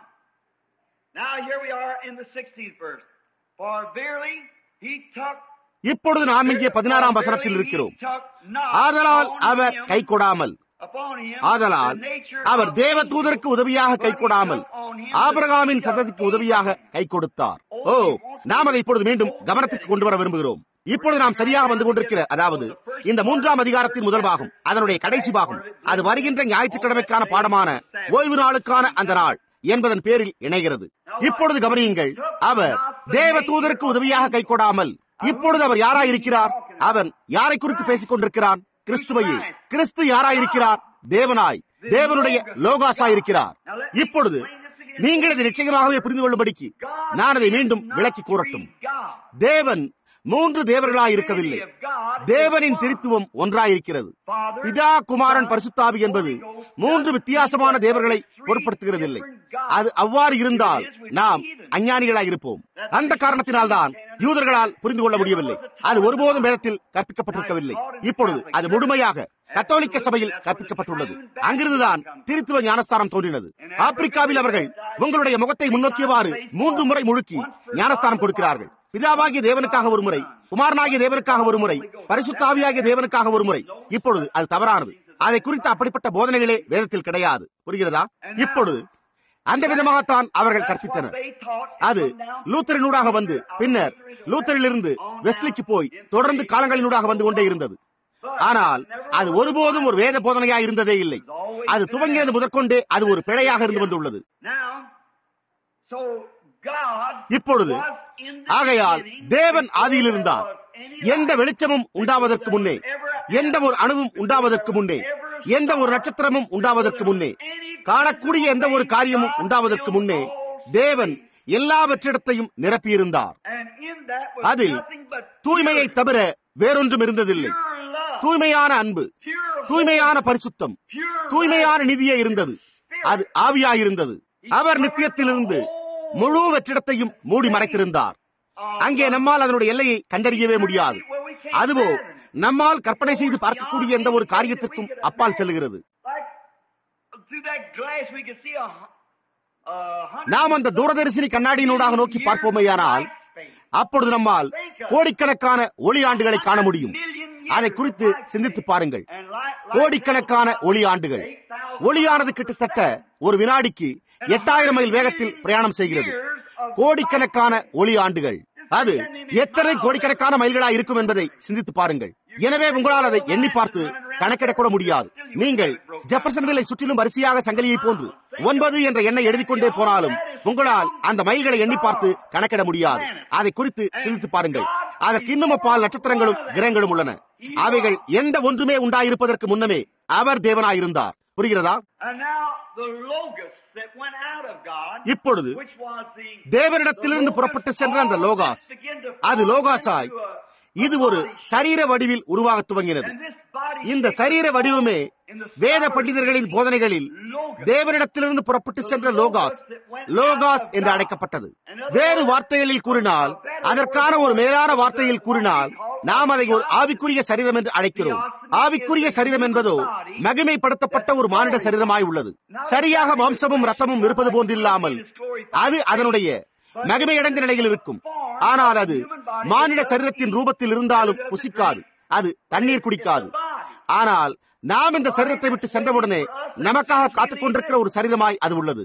Now here we are in the 16th verse. For verily he took இப்பொழுது நாம் இங்கே பதினாறாம் வசனத்தில் இருக்கிறோம் ஆதலால் அவர் கை கொடாமல் ஆதலால் அவர் தேவ தூதருக்கு உதவியாக கை கொடாமல் ஆபிரகாமின் சந்ததிக்கு உதவியாக கை கொடுத்தார் ஓ நாம் அதை இப்பொழுது மீண்டும் கவனத்துக்கு கொண்டு வர விரும்புகிறோம் இப்பொழுது நாம் சரியாக வந்து கொண்டிருக்கிற அதாவது இந்த மூன்றாம் அதிகாரத்தின் முதல் பாகம் அதனுடைய கடைசி பாகம் அது வருகின்ற ஞாயிற்றுக்கிழமைக்கான பாடமான ஓய்வு நாளுக்கான அந்த நாள் என்பதன் பேரில் இணைகிறது இப்பொழுது கவனியுங்கள் அவர் தேவ தூதருக்கு உதவியாக கை கொடாமல் இப்பொழுது அவர் யாராயிருக்கிறார் அவன் யாரை குறித்து பேசிக் கொண்டிருக்கிறான் கிறிஸ்துவையே கிறிஸ்து யாராயிருக்கிறார் தேவனாய் தேவனுடைய லோகாசாயிருக்கிறார் இப்பொழுது நீங்கள் இதை நிச்சயமாகவே புரிந்து கொள்ளும்படிக்கு நான் அதை மீண்டும் விளக்கி கூறட்டும் தேவன் மூன்று தேவர்களாய் இருக்கவில்லை தேவனின் திருத்துவம் ஒன்றாயிருக்கிறது பிதா குமாரன் பரிசுத்தாவி என்பது மூன்று வித்தியாசமான தேவர்களை பொருட்படுத்துகிறதில்லை அது அவ்வாறு இருந்தால் நாம் அஞ்ஞானிகளாய் இருப்போம் அந்த காரணத்தினால்தான் யூதர்களால் புரிந்து கொள்ள முடியவில்லை அது ஒருபோதும் வேதத்தில் கற்பிக்கப்பட்டிருக்கவில்லை இப்பொழுது அது முழுமையாக கத்தோலிக்க சபையில் கற்பிக்கப்பட்டுள்ளது அங்கிருந்துதான் திருத்துவ ஞானஸ்தானம் தோன்றினது ஆப்பிரிக்காவில் அவர்கள் உங்களுடைய முகத்தை முன்னோக்கியவாறு மூன்று முறை முழுக்கி ஞானஸ்தானம் கொடுக்கிறார்கள் பிதாவாகிய தேவனுக்காக ஒரு முறை குமாரனாகிய தேவனுக்காக ஒரு முறை பரிசுத்தாவியாகிய தேவனுக்காக ஒரு முறை இப்பொழுது அது தவறானது அதை குறித்த அப்படிப்பட்ட போதனைகளே வேதத்தில் கிடையாது புரிகிறதா இப்பொழுது அந்த விதமாகத்தான் அவர்கள் கற்பித்தனர் அது லூத்தரினூடாக வந்து பின்னர் லூத்தரிலிருந்து வெஸ்லிக்கு போய் தொடர்ந்து காலங்களினூடாக வந்து கொண்டே இருந்தது ஆனால் அது ஒருபோதும் ஒரு வேத போதனையாக இருந்ததே இல்லை அது துவங்கியது முதற்கொண்டே அது ஒரு பிழையாக இருந்து வந்துள்ளது இப்பொழுது ஆகையால் தேவன் ஆதியில் இருந்தார் எந்த வெளிச்சமும் உண்டாவதற்கு முன்னே எந்த ஒரு அணுவும் உண்டாவதற்கு முன்னே எந்த ஒரு நட்சத்திரமும் உண்டாவதற்கு முன்னே காணக்கூடிய எந்த ஒரு காரியமும் உண்டாவதற்கு முன்னே தேவன் எல்லாவற்றிடத்தையும் நிரப்பியிருந்தார் அதில் தூய்மையை தவிர வேறொன்றும் இருந்ததில்லை தூய்மையான அன்பு தூய்மையான பரிசுத்தம் தூய்மையான நிதியே இருந்தது அது ஆவியாயிருந்தது அவர் நித்தியத்திலிருந்து முழு வெற்றிடத்தையும் மூடி மறைத்திருந்தார் அங்கே நம்மால் அதனுடைய எல்லையை கண்டறியவே முடியாது அதுவோ நம்மால் கற்பனை செய்து பார்க்கக்கூடிய எந்த ஒரு காரியத்திற்கும் அப்பால் செல்லுகிறது நாம் அந்த தூரதரிசினி கண்ணாடியினூடாக நோக்கி பார்ப்போமேயானால் அப்பொழுது நம்மால் கோடிக்கணக்கான ஒளி ஆண்டுகளை காண முடியும் அதை குறித்து சிந்தித்து பாருங்கள் கோடிக்கணக்கான ஒளி ஆண்டுகள் ஒளியானது கிட்டத்தட்ட ஒரு வினாடிக்கு எட்டாயிரம் மைல் வேகத்தில் பிரயாணம் செய்கிறது கோடிக்கணக்கான ஒளி ஆண்டுகள் அது எத்தனை கோடிக்கணக்கான மைல்களா இருக்கும் என்பதை சிந்தித்து பாருங்கள் எனவே உங்களால் அதை எண்ணி பார்த்து கணக்கிடக்கூட முடியாது நீங்கள் ஜெஃபர்சன்வில்லை சுற்றிலும் வரிசையாக சங்கிலியை போன்று ஒன்பது என்ற எண்ணை எழுதிக் கொண்டே போனாலும் உங்களால் அந்த மைல்களை எண்ணி பார்த்து கணக்கிட முடியாது அதை குறித்து சிந்தித்து பாருங்கள் அதற்கு இன்னும் அப்பால் நட்சத்திரங்களும் கிரகங்களும் உள்ளன அவைகள் எந்த ஒன்றுமே உண்டாயிருப்பதற்கு முன்னமே அவர் தேவனாயிருந்தார் புரிகிறதா இப்பொழுது தேவனிடத்திலிருந்து புறப்பட்டு சென்ற அந்த லோகாஸ் அது லோகாசாய் இது ஒரு சரீர வடிவில் உருவாக துவங்கினது இந்த சரீர வடிவமே வேத பண்டிதர்களின் போதனைகளில் தேவனிடத்திலிருந்து புறப்பட்டு சென்ற லோகாஸ் லோகாஸ் என்று அழைக்கப்பட்டது வேறு வார்த்தைகளில் கூறினால் அதற்கான ஒரு மேலான வார்த்தையில் கூறினால் நாம் அதை ஒரு ஆவிக்குரிய சரீரம் என்று அழைக்கிறோம் ஆவிக்குரிய சரீரம் என்பதோ மகிமைப்படுத்தப்பட்ட ஒரு மானிட சரீரமாய் உள்ளது சரியாக மாம்சமும் ரத்தமும் இருப்பது போன்றில்லாமல் அது அதனுடைய மகிமையடைந்த நிலையில் இருக்கும் ஆனால் அது மானிட சரீரத்தின் ரூபத்தில் இருந்தாலும் புசிக்காது அது தண்ணீர் குடிக்காது ஆனால் நாம் இந்த சரீரத்தை விட்டு சென்றவுடனே நமக்காக காத்துக் கொண்டிருக்கிற ஒரு சரீரமாய் அது உள்ளது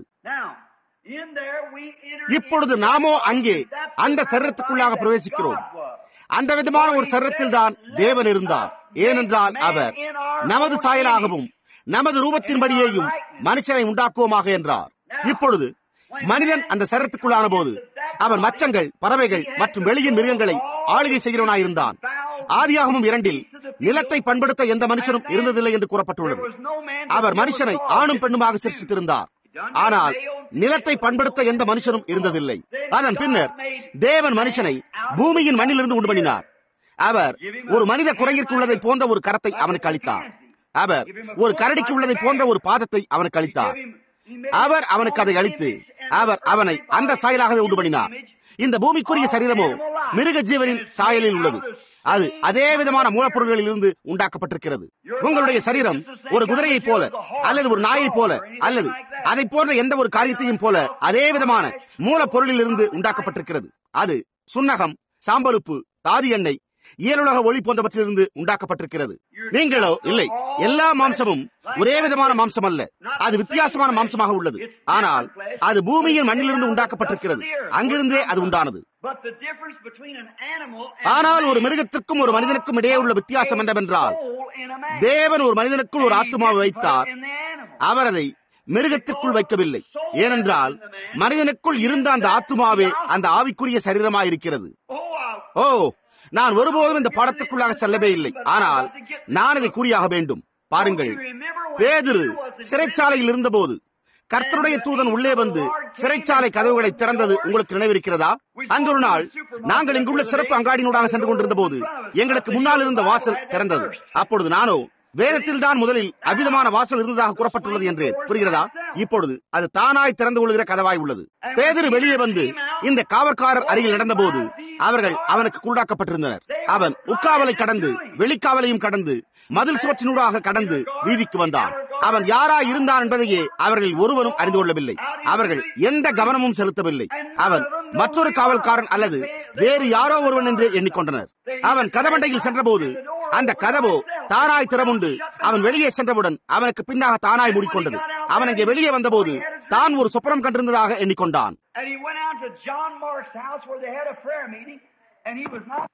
இப்பொழுது நாமோ அங்கே அந்த சரீரத்துக்குள்ளாக பிரவேசிக்கிறோம் அந்த விதமான ஒரு சரீரத்தில் தான் தேவன் இருந்தார் ஏனென்றால் அவர் நமது சாயலாகவும் நமது ரூபத்தின்படியேயும் மனுஷனை உண்டாக்குவோமாக என்றார் இப்பொழுது மனிதன் அந்த சரீரத்துக்குள்ளான போது அவன் மச்சங்கள் பறவைகள் மற்றும் வெளியின் மிருகங்களை ஆளுகை செய்கிறவனாயிருந்தான் ஆதியாகமும் இரண்டில் நிலத்தை பண்படுத்த எந்த மனுஷனும் இருந்ததில்லை என்று கூறப்பட்டுள்ளது அவர் மனுஷனை ஆணும் பெண்ணுமாக சிருஷ்டித்திருந்தார் ஆனால் நிலத்தை பண்படுத்த எந்த மனுஷனும் இருந்ததில்லை அதன் பின்னர் தேவன் மனுஷனை பூமியின் மண்ணிலிருந்து உண்டு பண்ணினார் அவர் ஒரு மனித குரங்கிற்கு உள்ளதை போன்ற ஒரு கரத்தை அவனுக்கு அளித்தார் அவர் ஒரு கரடிக்கு உள்ளதை போன்ற ஒரு பாதத்தை அவனுக்கு அளித்தார் அவர் அவனுக்கு அதை அளித்து அவர் அவனை அந்த சாயலாகவே உண்டு பண்ணினார் இந்த பூமிக்குரிய சரீரமோ மிருக ஜீவனின் சாயலில் உள்ளது அது அதே விதமான மூலப்பொருள்களில் இருந்து உண்டாக்கப்பட்டிருக்கிறது உங்களுடைய சரீரம் ஒரு குதிரையை போல அல்லது ஒரு நாயை போல அல்லது அதை போன்ற எந்த ஒரு காரியத்தையும் போல அதே விதமான மூலப்பொருளில் இருந்து உண்டாக்கப்பட்டிருக்கிறது அது சுன்னகம் சாம்பலுப்பு தாதி எண்ணெய் இயலுலக ஒளி போன்றவற்றிலிருந்து உண்டாக்கப்பட்டிருக்கிறது நீங்களோ இல்லை எல்லா மாம்சமும் ஒரே விதமான மாம்சம் அல்ல அது வித்தியாசமான மாம்சமாக உள்ளது ஆனால் அது பூமியின் மண்ணிலிருந்து உண்டாக்கப்பட்டிருக்கிறது அங்கிருந்தே அது உண்டானது ஆனால் ஒரு மிருகத்திற்கும் ஒரு மனிதனுக்கும் இடையே உள்ள வித்தியாசம் என்னவென்றால் தேவன் ஒரு மனிதனுக்குள் ஒரு ஆத்மாவை வைத்தார் அவர் அதை மிருகத்திற்குள் வைக்கவில்லை ஏனென்றால் மனிதனுக்குள் இருந்த அந்த ஆத்மாவே அந்த ஆவிக்குரிய சரீரமாயிருக்கிறது ஓ நான் ஒருபோதும் இந்த பாடத்திற்குள்ளாக செல்லவே இல்லை ஆனால் நான் இதை கூறியாக வேண்டும் பாருங்கள் பேதிரு சிறைச்சாலையில் இருந்தபோது கர்த்தருடைய தூதன் உள்ளே வந்து சிறைச்சாலை கதவுகளை திறந்தது உங்களுக்கு நினைவிருக்கிறதா அன்று ஒரு நாள் நாங்கள் இங்குள்ள சிறப்பு அங்காடியினூடாக சென்று கொண்டிருந்த போது எங்களுக்கு முன்னால் இருந்த வாசல் திறந்தது அப்பொழுது நானோ வேதத்தில் தான் முதலில் அவ்விதமான வாசல் இருந்ததாக கூறப்பட்டுள்ளது என்று புரிகிறதா இப்பொழுது அது தானாய் திறந்து கொள்கிற கதவாய் உள்ளது பேதிரு வெளியே வந்து இந்த காவற்காரர் அருகில் நடந்தபோது அவர்கள் அவனுக்கு குருடாக்கப்பட்டிருந்தனர் அவன் உட்காவலை கடந்து வெளிக்காவலையும் கடந்து மதில் சுவற்றினூடாக கடந்து வீதிக்கு வந்தான் அவன் யாரா இருந்தான் என்பதையே அவர்களில் ஒருவரும் அறிந்து கொள்ளவில்லை அவர்கள் எந்த கவனமும் செலுத்தவில்லை அவன் மற்றொரு காவல்காரன் அல்லது வேறு யாரோ ஒருவன் என்று எண்ணிக்கொண்டனர் அவன் கதவண்டையில் சென்றபோது அந்த கதவோ தாராய் திறமுண்டு அவன் வெளியே சென்றவுடன் அவனுக்கு பின்னாக தானாய் மூடிக்கொண்டது அவன் அங்கே வெளியே வந்தபோது தான் ஒரு சொப்பனம் கண்டிருந்ததாக எண்ணிக்கொண்டான் And he went out to John Mark's house where they had a prayer meeting, and he was not.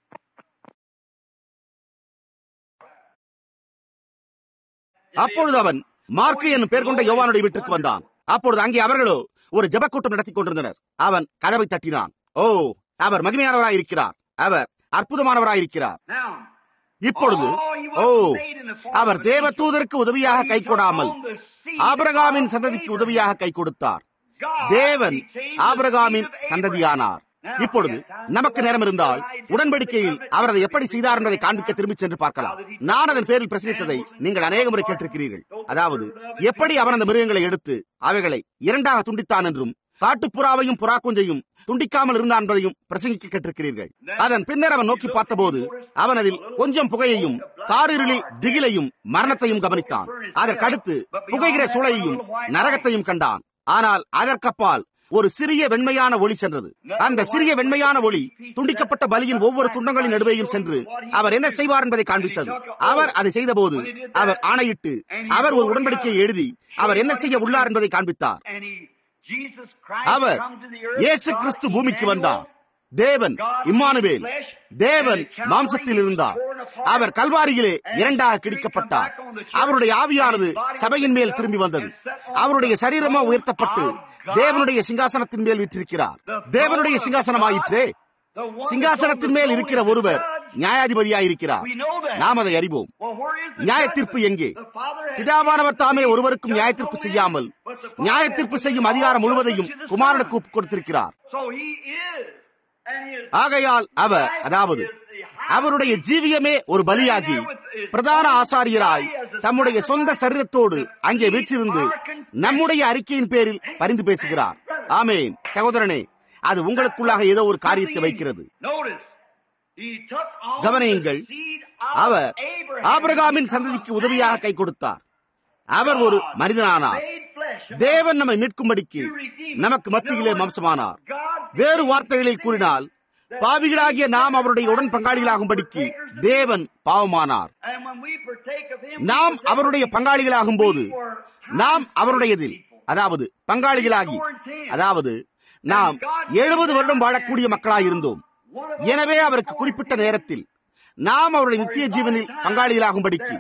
அப்பொழுது அவன் மார்க்கு என்னும் பேர் கொண்ட யோவானுடைய வீட்டுக்கு வந்தான் அப்பொழுது அங்கே அவர்களோ ஒரு ஜெபக்கூட்டம் நடத்தி கொண்டிருந்தனர் அவன் கதவை தட்டினான் ஓ அவர் மகிமையானவராய் இருக்கிறார் அவர் அற்புதமானவராய் இருக்கிறார் Now, இப்பொழுது ஓ அவர் தேவதூதருக்கு உதவியாக கை கொடாமல் ஆபிரகாமின் சந்ததிக்கு உதவியாக கை கொடுத்தார் தேவன் ஆபிரகாமின் சந்ததியானார் இப்பொழுது நமக்கு நேரம் இருந்தால் உடன்படிக்கையில் அவர் அதை எப்படி செய்தார் என்பதை காண்பிக்க திரும்பிச் சென்று பார்க்கலாம் நான் அதன் பேரில் பிரசனித்ததை நீங்கள் அநேக முறை கேட்டிருக்கிறீர்கள் அதாவது எப்படி அவன் அந்த மிருகங்களை எடுத்து அவைகளை இரண்டாக துண்டித்தான் என்றும் காட்டுப்புறாவையும் புறாக்குஞ்சையும் துண்டிக்காமல் இருந்தான் என்பதையும் பிரசங்கிக்க கேட்டிருக்கிறீர்கள் அதன் பின்னர் அவன் நோக்கி பார்த்தபோது அவன் அதில் கொஞ்சம் புகையையும் காரிருளில் திகிலையும் மரணத்தையும் கவனித்தான் அதற்கடுத்து புகைகிற சூளையையும் நரகத்தையும் கண்டான் ஆனால் அதற்கப்பால் ஒரு சிறிய வெண்மையான ஒளி சென்றது அந்த சிறிய வெண்மையான ஒளி துண்டிக்கப்பட்ட பலியின் ஒவ்வொரு துண்டங்களின் நடுவேயும் சென்று அவர் என்ன செய்வார் என்பதை காண்பித்தது அவர் அதை செய்தபோது அவர் ஆணையிட்டு அவர் ஒரு உடன்படிக்கையை எழுதி அவர் என்ன செய்ய உள்ளார் என்பதை காண்பித்தார் And he, Jesus Christ, our come to the earth, இயேசு God கிறிஸ்து பூமிக்கு Emmanuel, வந்தார் தேவன் இம்மானுவேல் தேவன் மாம்சத்தில் இருந்தார் அவர் கல்வாரியிலே இரண்டாக கிடிக்கப்பட்டார் அவருடைய ஆவியானது சபையின் மேல் திரும்பி வந்தது அவருடைய சரீரமோ உயர்த்தப்பட்டு தேவனுடைய சிங்காசனத்தின் மேல் விற்றிருக்கிறார் தேவனுடைய சிங்காசனமாயிற்றே the one சிங்காசனத்தின் மேல் இருக்கிற ஒருவர் நியாயாதிபதியாயிருக்கிறார் We know that. நாம் அதை அறிவோம் Well, where is the நியாயத்தீர்ப்பு judgment? எங்கே The Father has பிதாவானவர் தாமே ஒருவருக்கும் நியாயத்தீர்ப்பு செய்யாமல் நியாயத்தீர்ப்பு செய்யும் அதிகாரம் முழுவதையும் குமாரனுக்கு ஒப்புக் கொடுத்திருக்கிறார் So he is. And his ஆகையால் அவர் அதாவது அவருடைய ஜீவியமே ஒரு பலியாகி பிரதான ஆசாரியராய் தம்முடைய சொந்த சரீரத்தோடு அங்கே வீற்றிருந்து நம்முடைய அறிக்கையின் பேரில் பரிந்து பேசுகிறார் ஆமேன் சகோதரனே அது உங்களுக்குள்ளாக ஏதோ ஒரு காரியத்தை வைக்கிறது Notice, he took on கவனியுங்கள் the seed of our Abraham, ஆபிரகாமின் சந்ததிக்கு உதவியாக கை கொடுத்தார் அவர் ஒரு மனிதனானார் made flesh. தேவன் நம்மை மீட்கும்படிக்கு நமக்கு மத்தியிலே மாம்சமானார் God வேறு வார்த்தைகளில் கூறினால் பாவிகளாகிய நாம் அவருடைய உடன் பங்காளிகளாகும்படிக்கு தேவன் பாவமானார் And when we partake of him, நாம் அவருடைய பங்காளிகளாகும் போது நாம் அவருடையதில் அதாவது பங்காளிகளாகி அதாவது நாம் எழுபது வருடம் வாழக்கூடிய மக்களாயிருந்தோம் எனவே அவருக்கு குறிப்பிட்ட நேரத்தில் நாம் அவருடைய நித்திய ஜீவனில் பங்காளிகளாகும்படிக்கு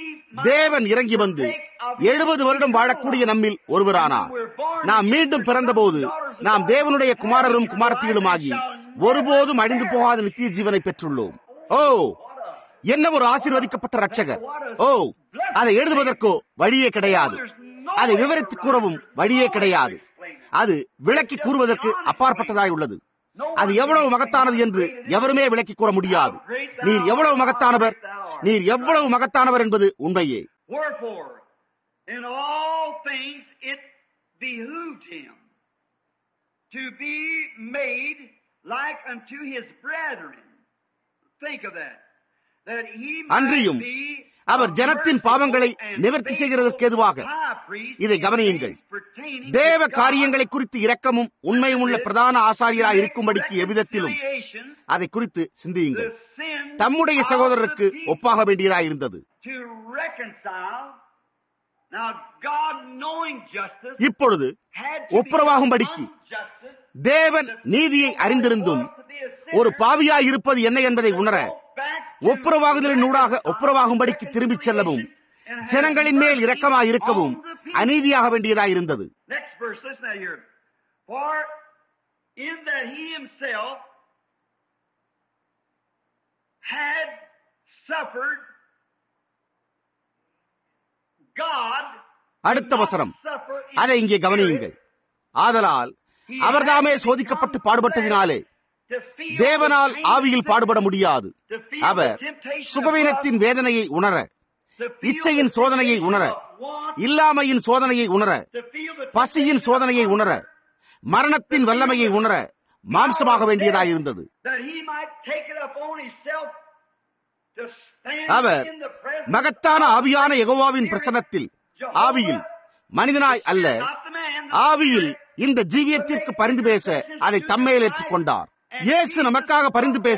தேவன் இறங்கி வந்து எழுபது வருடம் வாழக்கூடிய நம்மில் ஒருவரானார் நாம் மீண்டும் பிறந்தபோது நாம் தேவனுடைய குமாரரும் குமாரத்திகளுமாகி ஒருபோதும் அழிந்து போகாத நித்திய ஜீவனை பெற்றுள்ளோம் ஓ என்ன ஒரு ஆசீர்வதிக்கப்பட்ட ரட்சகர் ஓ அதை எழுதுவதற்கோ வழியே கிடையாது அதை விவரித்து கூறவும் வழியே கிடையாது அது விளக்கி கூறுவதற்கு அப்பாற்பட்டதாய் உள்ளது அது எவ்வளவு மகத்தானது என்று எவருமே விளக்கி கூற முடியாது நீர் எவ்வளவு மகத்தானவர் நீர் எவ்வளவு மகத்தானவர் என்பது உண்மையே Wherefore, in all things it behooved him to be made like unto his brethren. Think of that. That he might அன்றியும் be அவர் ஜனத்தின் பாவங்களை நிவர்த்தி செய்கிறதற்கு ஏதுவாக இதை கவனியுங்கள் தேவ காரியங்களை குறித்து இரக்கமும் உண்மையும் உள்ள பிரதான ஆசாரியராய் இருக்கும்படிக்கு எவ்விதத்திலும் அதை குறித்து சிந்தியுங்கள் தம்முடைய சகோதரருக்கு ஒப்பாக வேண்டியதாய் இருந்தது to reconcile. Now, God knowing justice இப்பொழுது had to be ஒப்புரவாகும்படிக்கு unjustice தேவன் நீதியை அறிந்திருந்தும் ஒரு பாவியாய் இருப்பது என்ன என்பதை உணர ஒப்புரவாகுதலின் ஊடாக ஒப்புரவாகும்படிக்கு திரும்பிச் செல்லவும் ஜனங்களின் மேல் இரக்கமாய் இருக்கவும் அநீதியாக வேண்டியதாய் இருந்தது Next verse, listen now here. For in that he himself had suffered, God அடுத்த வசனம் suffer in அதை இங்கே spirit கவனியுங்கள் ஆதலால் அவர்தாமே சோதிக்கப்பட்டு பாடுபட்டதினாலே to feel தேவனால் the pain ஆவியில் பாடுபட முடியாது to feel our the temptation of சுகவீனத்தின் வேதனையை உணர lust, to feel இச்சையின் the சோதனையை temptation உணர of want, இல்லாமையின் சோதனையை உணர to feel the பசியின் சோதனையை உணர மரணத்தின் வல்லமையை உணர மாம்சமாக வேண்டியதாயிருந்தது that he might take it upon himself to stand our in the presence மகத்தான ஆவியான யெகோவாவின் பிரசன்னத்தில் ஆவியில் மனிதனாய் அல்ல not the man, ஆவியில் இந்த ஜீவியத்திற்கு பரிந்து பேச அதை தம்மேல் ஏற்றுக்கொண்டார் இயேசு நமக்காக பரிந்து பேச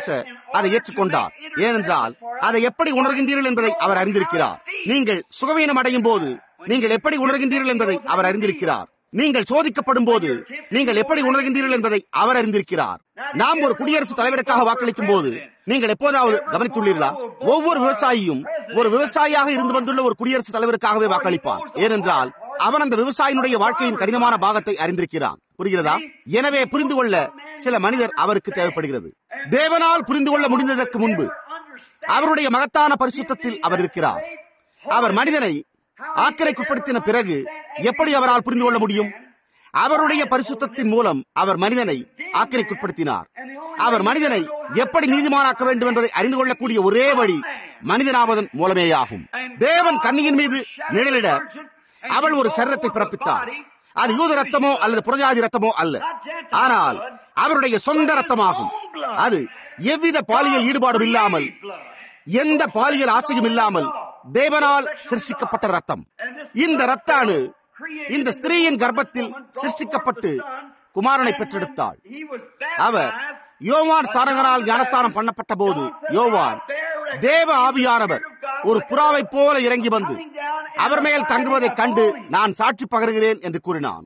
அதை ஏற்றுக்கொண்டார் ஏனென்றால் அதை எப்படி உணர்கின்றீர்கள் என்பதை அவர் அறிந்திருக்கிறார் நீங்கள் சுகவீனம் அடையும் போது நீங்கள் எப்படி உணர்கின்றீர்கள் என்பதை அவர் அறிந்திருக்கிறார் நீங்கள் சோதிக்கப்படும் போது நீங்கள் எப்படி உணர்கின்றீர்கள் என்பதை அவர் அறிந்திருக்கிறார் நாம் ஒரு குடியரசுத் தலைவருக்காக வாக்களிக்கும் போது நீங்கள் எப்போதாவது கவனித்துள்ளீர்களா ஒவ்வொரு விவசாயியும் ஒரு விவசாயியாக இருந்து வந்துள்ள ஒரு குடியரசுத் தலைவருக்காகவே வாக்களிப்பான் ஏனென்றால் அவன் அந்த விவசாயினுடைய வாழ்க்கையின் கடினமான பாகத்தை அறிந்திருக்கிறான் புரிகிறதா எனவே புரிந்து கொள்ள சில மனிதர் அவருக்கு தேவைப்படுகிறது தேவனால் புரிந்து கொள்ள முடிந்ததற்கு முன்பு அவருடைய மகத்தான பரிசுத்தத்தில் அவர் இருக்கிறார் அவர் மனிதனை ஆக்கிரைக்குட்படுத்தின பிறகு எப்படி அவரால் புரிந்து கொள்ள முடியும் அவருடைய பரிசுத்தத்தின் மூலம் அவர் மனிதனை ஆக்கிரைக்குட்படுத்தினார் அவர் மனிதனை எப்படி நீதிமானாக்க வேண்டும் என்பதை அறிந்து கொள்ளக்கூடிய ஒரே வழி மனிதனாவதன் மூலமேயாகும் தேவன் கன்னியின் மீது நிழலிட அவள் ஒரு சரீரத்தை பிறப்பித்தார் அது யூத ரத்தமோ அல்லது புரஜாதி ரத்தமோ அல்ல ஆனால் அவருடைய சொந்த ரத்தமாகும் அது எவ்வித பாலியல் ஈடுபாடும் இல்லாமல் எந்த பாலியல் ஆசையும் இல்லாமல் தேவனால் சிருஷ்டிக்கப்பட்ட ரத்தம் இந்த ரத்தானு இந்த ஸ்திரீயின் கர்ப்பத்தில் சிருஷ்டிக்கப்பட்டு குமாரனை பெற்றெடுத்தாள் அவர் யோவான் சாரங்கனால் ஞானஸ்தானம் பண்ணப்பட்ட போது யோவான் தேவ ஆவியானவர் ஒரு புறாவை போல இறங்கி வந்து அவர் மேல் தங்குவதைக் கண்டு நான் சாட்சி பகருகிறேன் என்று கூறினான்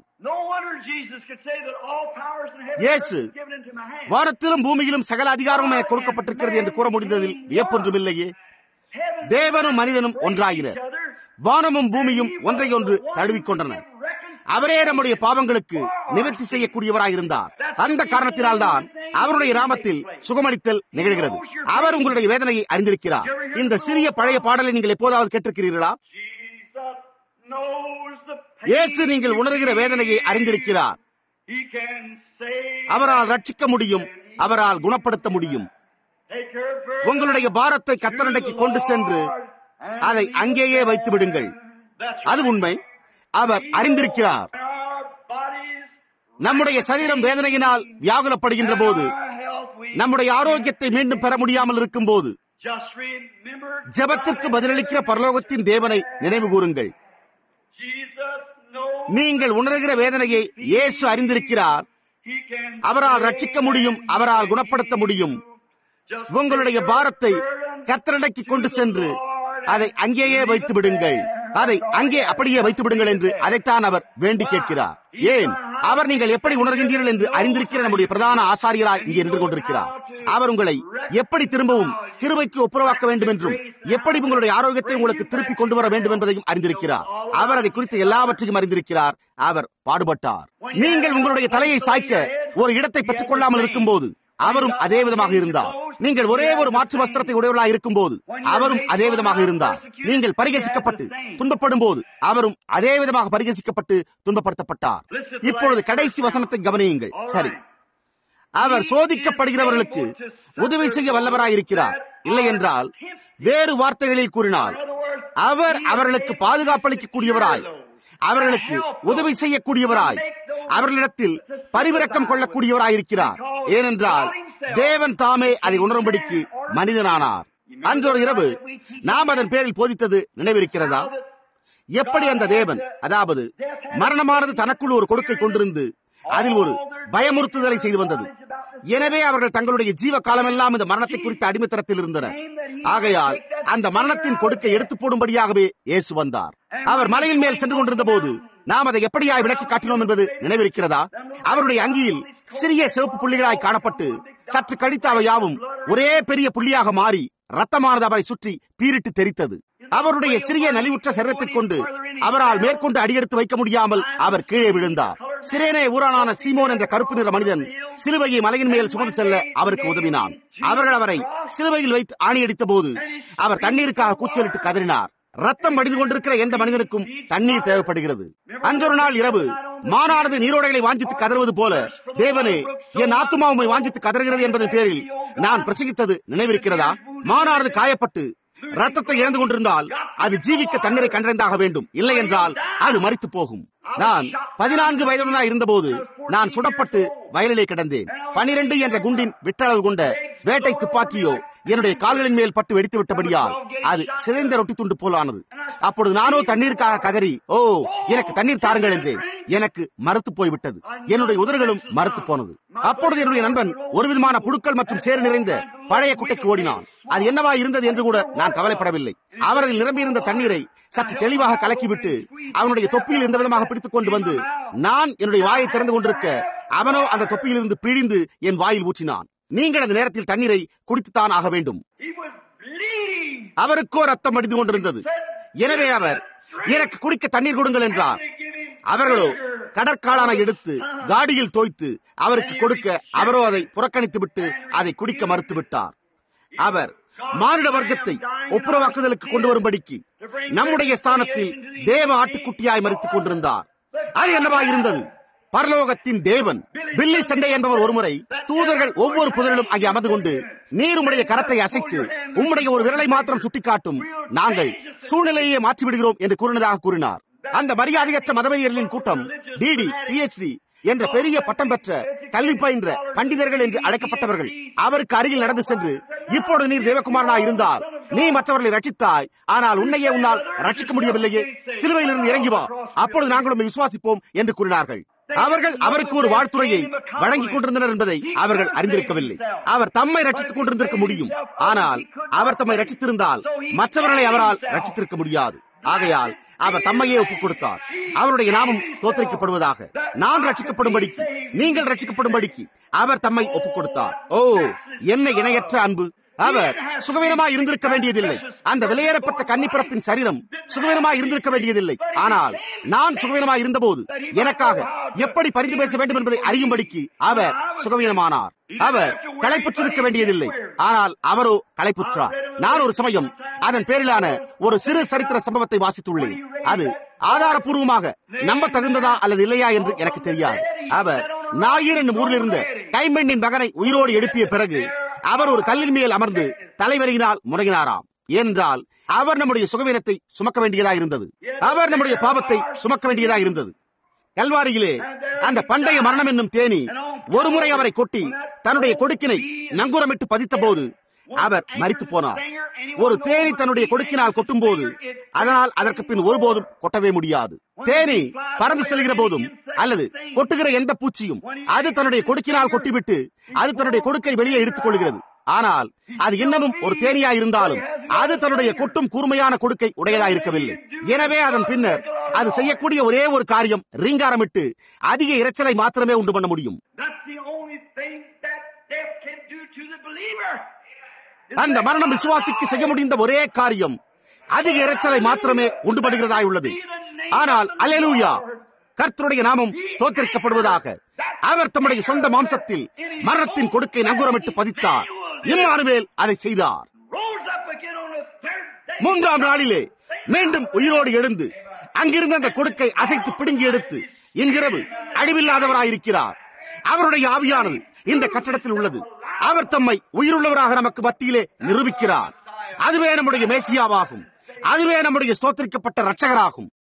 இயேசு வானத்திலும் பூமியிலும் சகல அதிகாரமும் எனக்கு கொடுக்கப்பட்டிருக்கிறது என்று கூற முடிந்ததில் வியப்பொன்றும் இல்லையே தேவனும் மனிதனும் ஒன்றாயினர் வானமும் பூமியும் ஒன்றையொன்று தழுவிக்கொண்டன அவரே நம்முடைய பாவங்களுக்கு நிவர்த்தி செய்யக்கூடியவராயிருந்தார் அந்த காரணத்தினால்தான் அவருடைய நாமத்தில் சுகமளித்தல் நிகழ்கிறது அவர் உங்களுடைய வேதனையை அறிந்திருக்கிறார் இந்த சிறிய பழைய பாடலை நீங்கள் எப்போதாவது கேட்டிருக்கிறீர்களா இயேசு நீங்கள் உணர்கிற வேதனையை அறிந்திருக்கிறார் அவரால் ரட்சிக்க முடியும் அவரால் குணப்படுத்த முடியும் உங்களுடைய பாரத்தை கத்தரண்டைக்கு கொண்டு சென்று அதை அங்கேயே வைத்து விடுங்கள் அது உண்மை அவர் அறிந்திருக்கிறார் நம்முடைய சரீரம் வேதனையினால் வியாகுலப்படுகின்ற போது நம்முடைய ஆரோக்கியத்தை மீண்டும் பெற முடியாமல் இருக்கும் போது ஜபத்திற்கு பதிலளிக்கிற பரலோகத்தின் தேவனை நினைவு கூறுங்கள் நீங்கள் உணர்கிற வேதனையை இயேசு அறிந்திருக்கிறார் அவரால் ரட்சிக்க முடியும் அவரால் குணப்படுத்த முடியும் உங்களுடைய பாரத்தை கத்தரடைக்கு கொண்டு சென்று அதை அங்கேயே வைத்து விடுங்கள் அதை அங்கே அப்படியே வைத்து விடுங்கள் என்று அதைத்தான் அவர் வேண்டி கேட்கிறார் ஏன் அவர் நீங்கள் எப்படி உணர்கின்றீர்கள் என்று அறிந்திருக்கிற நம்முடைய பிரதான ஆசாரியராய் இங்கே நின்று கொண்டிருக்கிறார் அவர் உங்களை எப்படி திரும்பவும் கிருபைக்கு ஒப்புரவாக்க வேண்டும் என்றும் எப்படி உங்களுடைய ஆரோக்கியத்தை உங்களுக்கு திருப்பி கொண்டு வர வேண்டும் என்பதையும் அறிந்திருக்கிறார் அவர் அதை குறித்து எல்லாவற்றையும் அறிந்திருக்கிறார் அவர் பாடுபட்டார் நீங்கள் உங்களுடைய தலையை சாய்க்க ஒரு இடத்தை பெற்றுக் கொள்ளாமல் இருக்கும் போது அவரும் அதே விதமாக இருந்தார் நீங்கள் ஒரே ஒரு மாற்று வஸ்திரத்தை உடையவர்களாக இருக்கும் போது அவரும் அதே விதமாக இருந்தார் நீங்கள் பரிகசிக்கப்பட்டு துன்பப்படும் போது அவரும் அதே விதமாக பரிகசிக்கப்பட்டு துன்பப்படுத்தப்பட்டார் இப்பொழுது கடைசி வசனத்தை கவனியுங்கள் சரி அவர் சோதிக்கப்படுகிறவர்களுக்கு உதவி செய்ய வல்லவராயிருக்கிறார் இல்லை என்றால் வேறு வார்த்தைகளில் கூறினார் அவர் அவர்களுக்கு பாதுகாப்பளிக்கக்கூடியவராய் அவர்களுக்கு உதவி செய்யக்கூடியவராய் அவர்களிடத்தில் பரிவிறக்கம் கொள்ளக்கூடியவராயிருக்கிறார் ஏனென்றால் தேவன் தாமே அதை உணரும்படிக்கு மனிதனானார் அன்றொரு இரவு நாம் அதன் பேரில் போதித்தது நினைவிருக்கிறதா எப்படி அந்த தேவன் அதாவது மரணமானது தனக்குள் ஒரு கொடுக்கை கொண்டிருந்து அதில் ஒரு பயமுறுத்துதலை செய்து வந்தது எனவே அவர்கள் தங்களுடைய ஜீவ காலமெல்லாம் இந்த மரணத்தை குறித்த அடிமைத்தனத்தில் இருந்தனர் ஆகையால் அந்த மரணத்தின் கொடுக்கை எடுத்து போடும்படியாகவே இயேசு வந்தார் அவர் மலையின் மேல் சென்று கொண்டிருந்த போது நாம் அதை எப்படியாய் விளக்கி காட்டினோம் என்பது நினைவிருக்கிறதா அவருடைய அங்கியில் சிறிய சிவப்பு புள்ளிகளாய் காணப்பட்டு சற்று கழித்து அவை யாவும் ஒரே பெரிய புள்ளியாக மாறி ரத்தமானது அவரை சுற்றி பீரிட்டு தெரித்தது அவருடைய சிறிய நலிவுற்ற சரீரத்தைக் கொண்டு அவரால் மேற்கொண்டு அடியெடுத்து வைக்க முடியாமல் அவர் கீழே விழுந்தார் சிரேனே ஊரானான சீமோன் என்ற கருப்பு நிற மனிதன் சிலுவையை மலையின் மேல் சுமந்து செல்ல அவருக்கு உதவினான் அவர்கள் அவரை சிலுவையில் வைத்து ஆணியடித்த போது அவர் தண்ணீருக்காக கூச்சலிட்டு கதறினார் ரத்தம் வடிந்து கொண்டிருக்கிற எந்த மனிதனுக்கும் தண்ணீர் தேவைப்படுகிறது அன்றொரு நாள் இரவு மானானது நீரோடைகளை வாஞ்சித்து கதறுவது போல தேவனே என் ஆத்துமா உண்மை வாஞ்சித்து கதறுகிறது என்பதன் பேரில் நான் பிரசங்கித்தது நினைவிருக்கிறதா மானானது காயப்பட்டு ரத்தத்தை இழந்து கொண்டிருந்தால் அது ஜீவிக்க தண்ணீரை கண்டறிந்தாக வேண்டும் இல்லை என்றால் அது மறித்து போகும் நான் பதினான்கு வயதுடனாய் இருந்தபோது நான் சுடப்பட்டு வயலிலே கிடந்தேன் பனிரெண்டு என்ற குண்டின் விட்டளவு கொண்ட வேட்டை துப்பாக்கியோ என்னுடைய கால்களின் மேல் பட்டு வெடித்து விட்டபடியால் அது சிதைந்த ரொட்டி துண்டு போலானது அப்பொழுது நானோ தண்ணீருக்காக கதறி ஓ எனக்கு தண்ணீர் தாருங்கள் என்றேன் எனக்கு மறுத்து போய்விட்டது என்னுடைய உதடுகளும் மறுத்து போனது அப்பொழுது என்னுடைய நண்பன் ஒரு விதமான புழுக்கள் மற்றும் சேறு நிறைந்த பழைய குட்டைக்கு ஓடினான் அது என்னவா இருந்தது என்று கூட நான் கவலைப்படவில்லை அவர் அதில் நிரம்பியிருந்த தண்ணீரை சற்று தெளிவாக கலக்கிவிட்டு அவனுடைய தொப்பியில் எந்த விதமாக பிடித்துக் கொண்டு வந்து நான் என்னுடைய வாயை திறந்து கொண்டிருக்க அவனோ அந்த தொப்பியிலிருந்து பிழிந்து என் வாயில் ஊற்றினான் நீங்கள் அந்த நேரத்தில் தண்ணீரை குடித்துத்தான் ஆக வேண்டும் He was bleeding. அவருக்கோ ரத்தம் அடிந்து கொண்டிருந்தது எனவே அவர் எனக்கு குடிக்க தண்ணீர் கொடுங்கள் என்றார் They give him அவர்களோ vinegar. கடற்காலானை எடுத்து காடியில் தோய்த்து அவருக்கு கொடுக்க அவரோ அதை புறக்கணித்து விட்டு அதை குடிக்க மறுத்து விட்டார் அவர் மானிட வர்க்கத்தை ஒப்புரவாக்குதலுக்கு கொண்டு வரும்படிக்கு நம்முடைய ஸ்தானத்தில் தேவ ஆட்டுக்குட்டியாய் மறித்துக் கொண்டிருந்தார் அது என்னவா இருந்தது பரலோகத்தின் தேவன் பில்லி சண்டை என்பவர் ஒருமுறை தூதர்கள் ஒவ்வொரு புதரிலும் அங்கே அமர்ந்து கொண்டு நீர் உம்முடைய கரத்தை அசைத்து உம்முடைய ஒரு விரலை மாத்திரம் சுட்டிக்காட்டும் நாங்கள் சூழ்நிலையை மாற்றிவிடுகிறோம் என்று கூறினதாக கூறினார் அந்த மரியாதையற்ற மதவெறியர்களின் கூட்டம் டிடி பிஹெச்டி என்ற பெரிய பட்டம் பெற்ற கல்வி பயின்ற பண்டிதர்கள் என்று அழைக்கப்பட்டவர்கள் அவருக்கு அருகில் நடந்து சென்று இப்பொழுது நீர் தேவகுமாரனா இருந்தால் நீ மற்றவர்களை ரட்சித்தாய் ஆனால் உன்னையே உன்னால் ரட்சிக்க முடியவில்லையே சிலுவையிலிருந்து இறங்கி வா அப்பொழுது நாங்கள் உண்மை விசுவாசிப்போம் என்று கூறினார்கள் அவர்கள் அவருக்கு ஒரு வாழ்த்துறையை வழங்கிக் கொண்டிருந்தனர் என்பதை அவர்கள் அறிந்திருக்கவில்லை அவர் தம்மை ரட்சித்துக் கொண்டிருந்திருக்க முடியும் ஆனால் அவர் தம்மை ரட்சித்திருந்தால் மற்றவர்களை அவரால் ரட்சித்திருக்க முடியாது ஆகையால் அவர் தம்மையே ஒப்புக் கொடுத்தார் அவருடைய நாமம் ஸ்தோத்தரிக்கப்படுவதாக நான் ரட்சிக்கப்படும்படிக்கு நீங்கள் ரட்சிக்கப்படும்படிக்கு அவர் தம்மை ஒப்புக் கொடுத்தார் ஓ என்ன இணையற்ற அன்பு அவர் சுகவீனமாய் இருந்திருக்க வேண்டியதில்லை அந்த விலையேறப்பட்ட கன்னிப்பிறப்பின் சரீரம் சுகவீனமாய் இருந்திருக்க வேண்டியதில்லை ஆனால் நான் சுகவீனமாய் இருந்தபோது எனக்காக எப்படி பரிந்து பேச வேண்டும் என்பதை அறியும்படிக்கு அவர் சுகவீனமானார் அவர் களைப்புற்றிருக்க வேண்டியதில்லை ஆனால் அவரோ களைப்புற்றார் நான் ஒரு சமயம் அதன் பேரிலான ஒரு சிறு சரித்திர சம்பவத்தை வாசித்துள்ளேன் அது ஆதாரபூர்வமாக நம்ப தகுந்ததா அல்லது இல்லையா என்று எனக்கு தெரியாது அவர் நாயர் என்னும் ஊரில் இருந்த கைமெண்ணின் மகனை உயிரோடு எழுப்பிய பிறகு அவர் ஒரு கல்லின் மேல் அமர்ந்து தலைவரியினால் முறையினாராம் என்றால் அவர் நம்முடைய சுகவீனத்தை சுமக்க வேண்டியதா இருந்தது அவர் நம்முடைய பாவத்தை சுமக்க வேண்டியதா இருந்தது கல்வாரியிலே அந்த பண்டைய மரணம் என்னும் தேனி ஒருமுறை அவரை கொட்டி தன்னுடைய கொடுக்கினை நங்குரமிட்டு பதித்த போது அவர் மறித்து போனார் ஒரு தேனி தன்னுடைய கொடுக்கினால் கொட்டும் போது அதனால் அதற்கு பின் ஒருபோதும் கொட்டவே முடியாது தேனி பறந்து செல்கிற போதும் அல்லது கொட்டுகிற எந்த பூச்சியும் அது தன்னுடைய கொடுக்கினால் கொட்டிவிட்டு அது தன்னுடைய கொடுக்கை வெளியே எடுத்துக் கொள்கிறது ஆனால் அது இன்னமும் ஒரு தேனியா இருந்தாலும் அது தன்னுடைய கொட்டும் கூர்மையான கொடுக்கை உடையதா இருக்கவில்லை எனவே அதன் பின்னர் அது செய்யக்கூடிய ஒரே ஒரு காரியம் ரீங்காரமிட்டு அதிக இரைச்சலை மாத்திரமே உண்டு பண்ண முடியும் That's the only thing that death can do to the believer. அந்த மரணம் விசுவாசிக்கு செய்ய முடிந்த ஒரே காரியம் அதிக இரைச்சலை மாத்திரமே உண்டுபடுகிறதாய் உள்ளது ஆனால் அலேலூயா கர்த்தருடைய நாமம் ஸ்தோத்தரிக்கப்படுவதாக அவர் தம்முடைய சொந்த மாம்சத்தில் மரணத்தின் கொடுக்கை நங்குரமிட்டு பதித்தார் இம்மானுவேல் அதை செய்தார் Rose up again on the third day. மூன்றாம் நாளிலே மீண்டும் உயிரோடு எழுந்து அங்கிருந்த அந்த கொடுக்கை அசைத்து பிடுங்கி எடுத்து இன்றிரவு அழிவில்லாதவராயிருக்கிறார் அவருடைய ஆவியானது இந்த கட்டடத்தில் உள்ளது அவர் தம்மை உயிருள்ளவராக நமக்கு மத்தியிலே நிரூபிக்கிறார் அதுவே நம்முடைய மேசியாவாகும் அதுவே நம்முடைய ஸ்தோத்திரிக்கப்பட்ட ரட்சகராகும்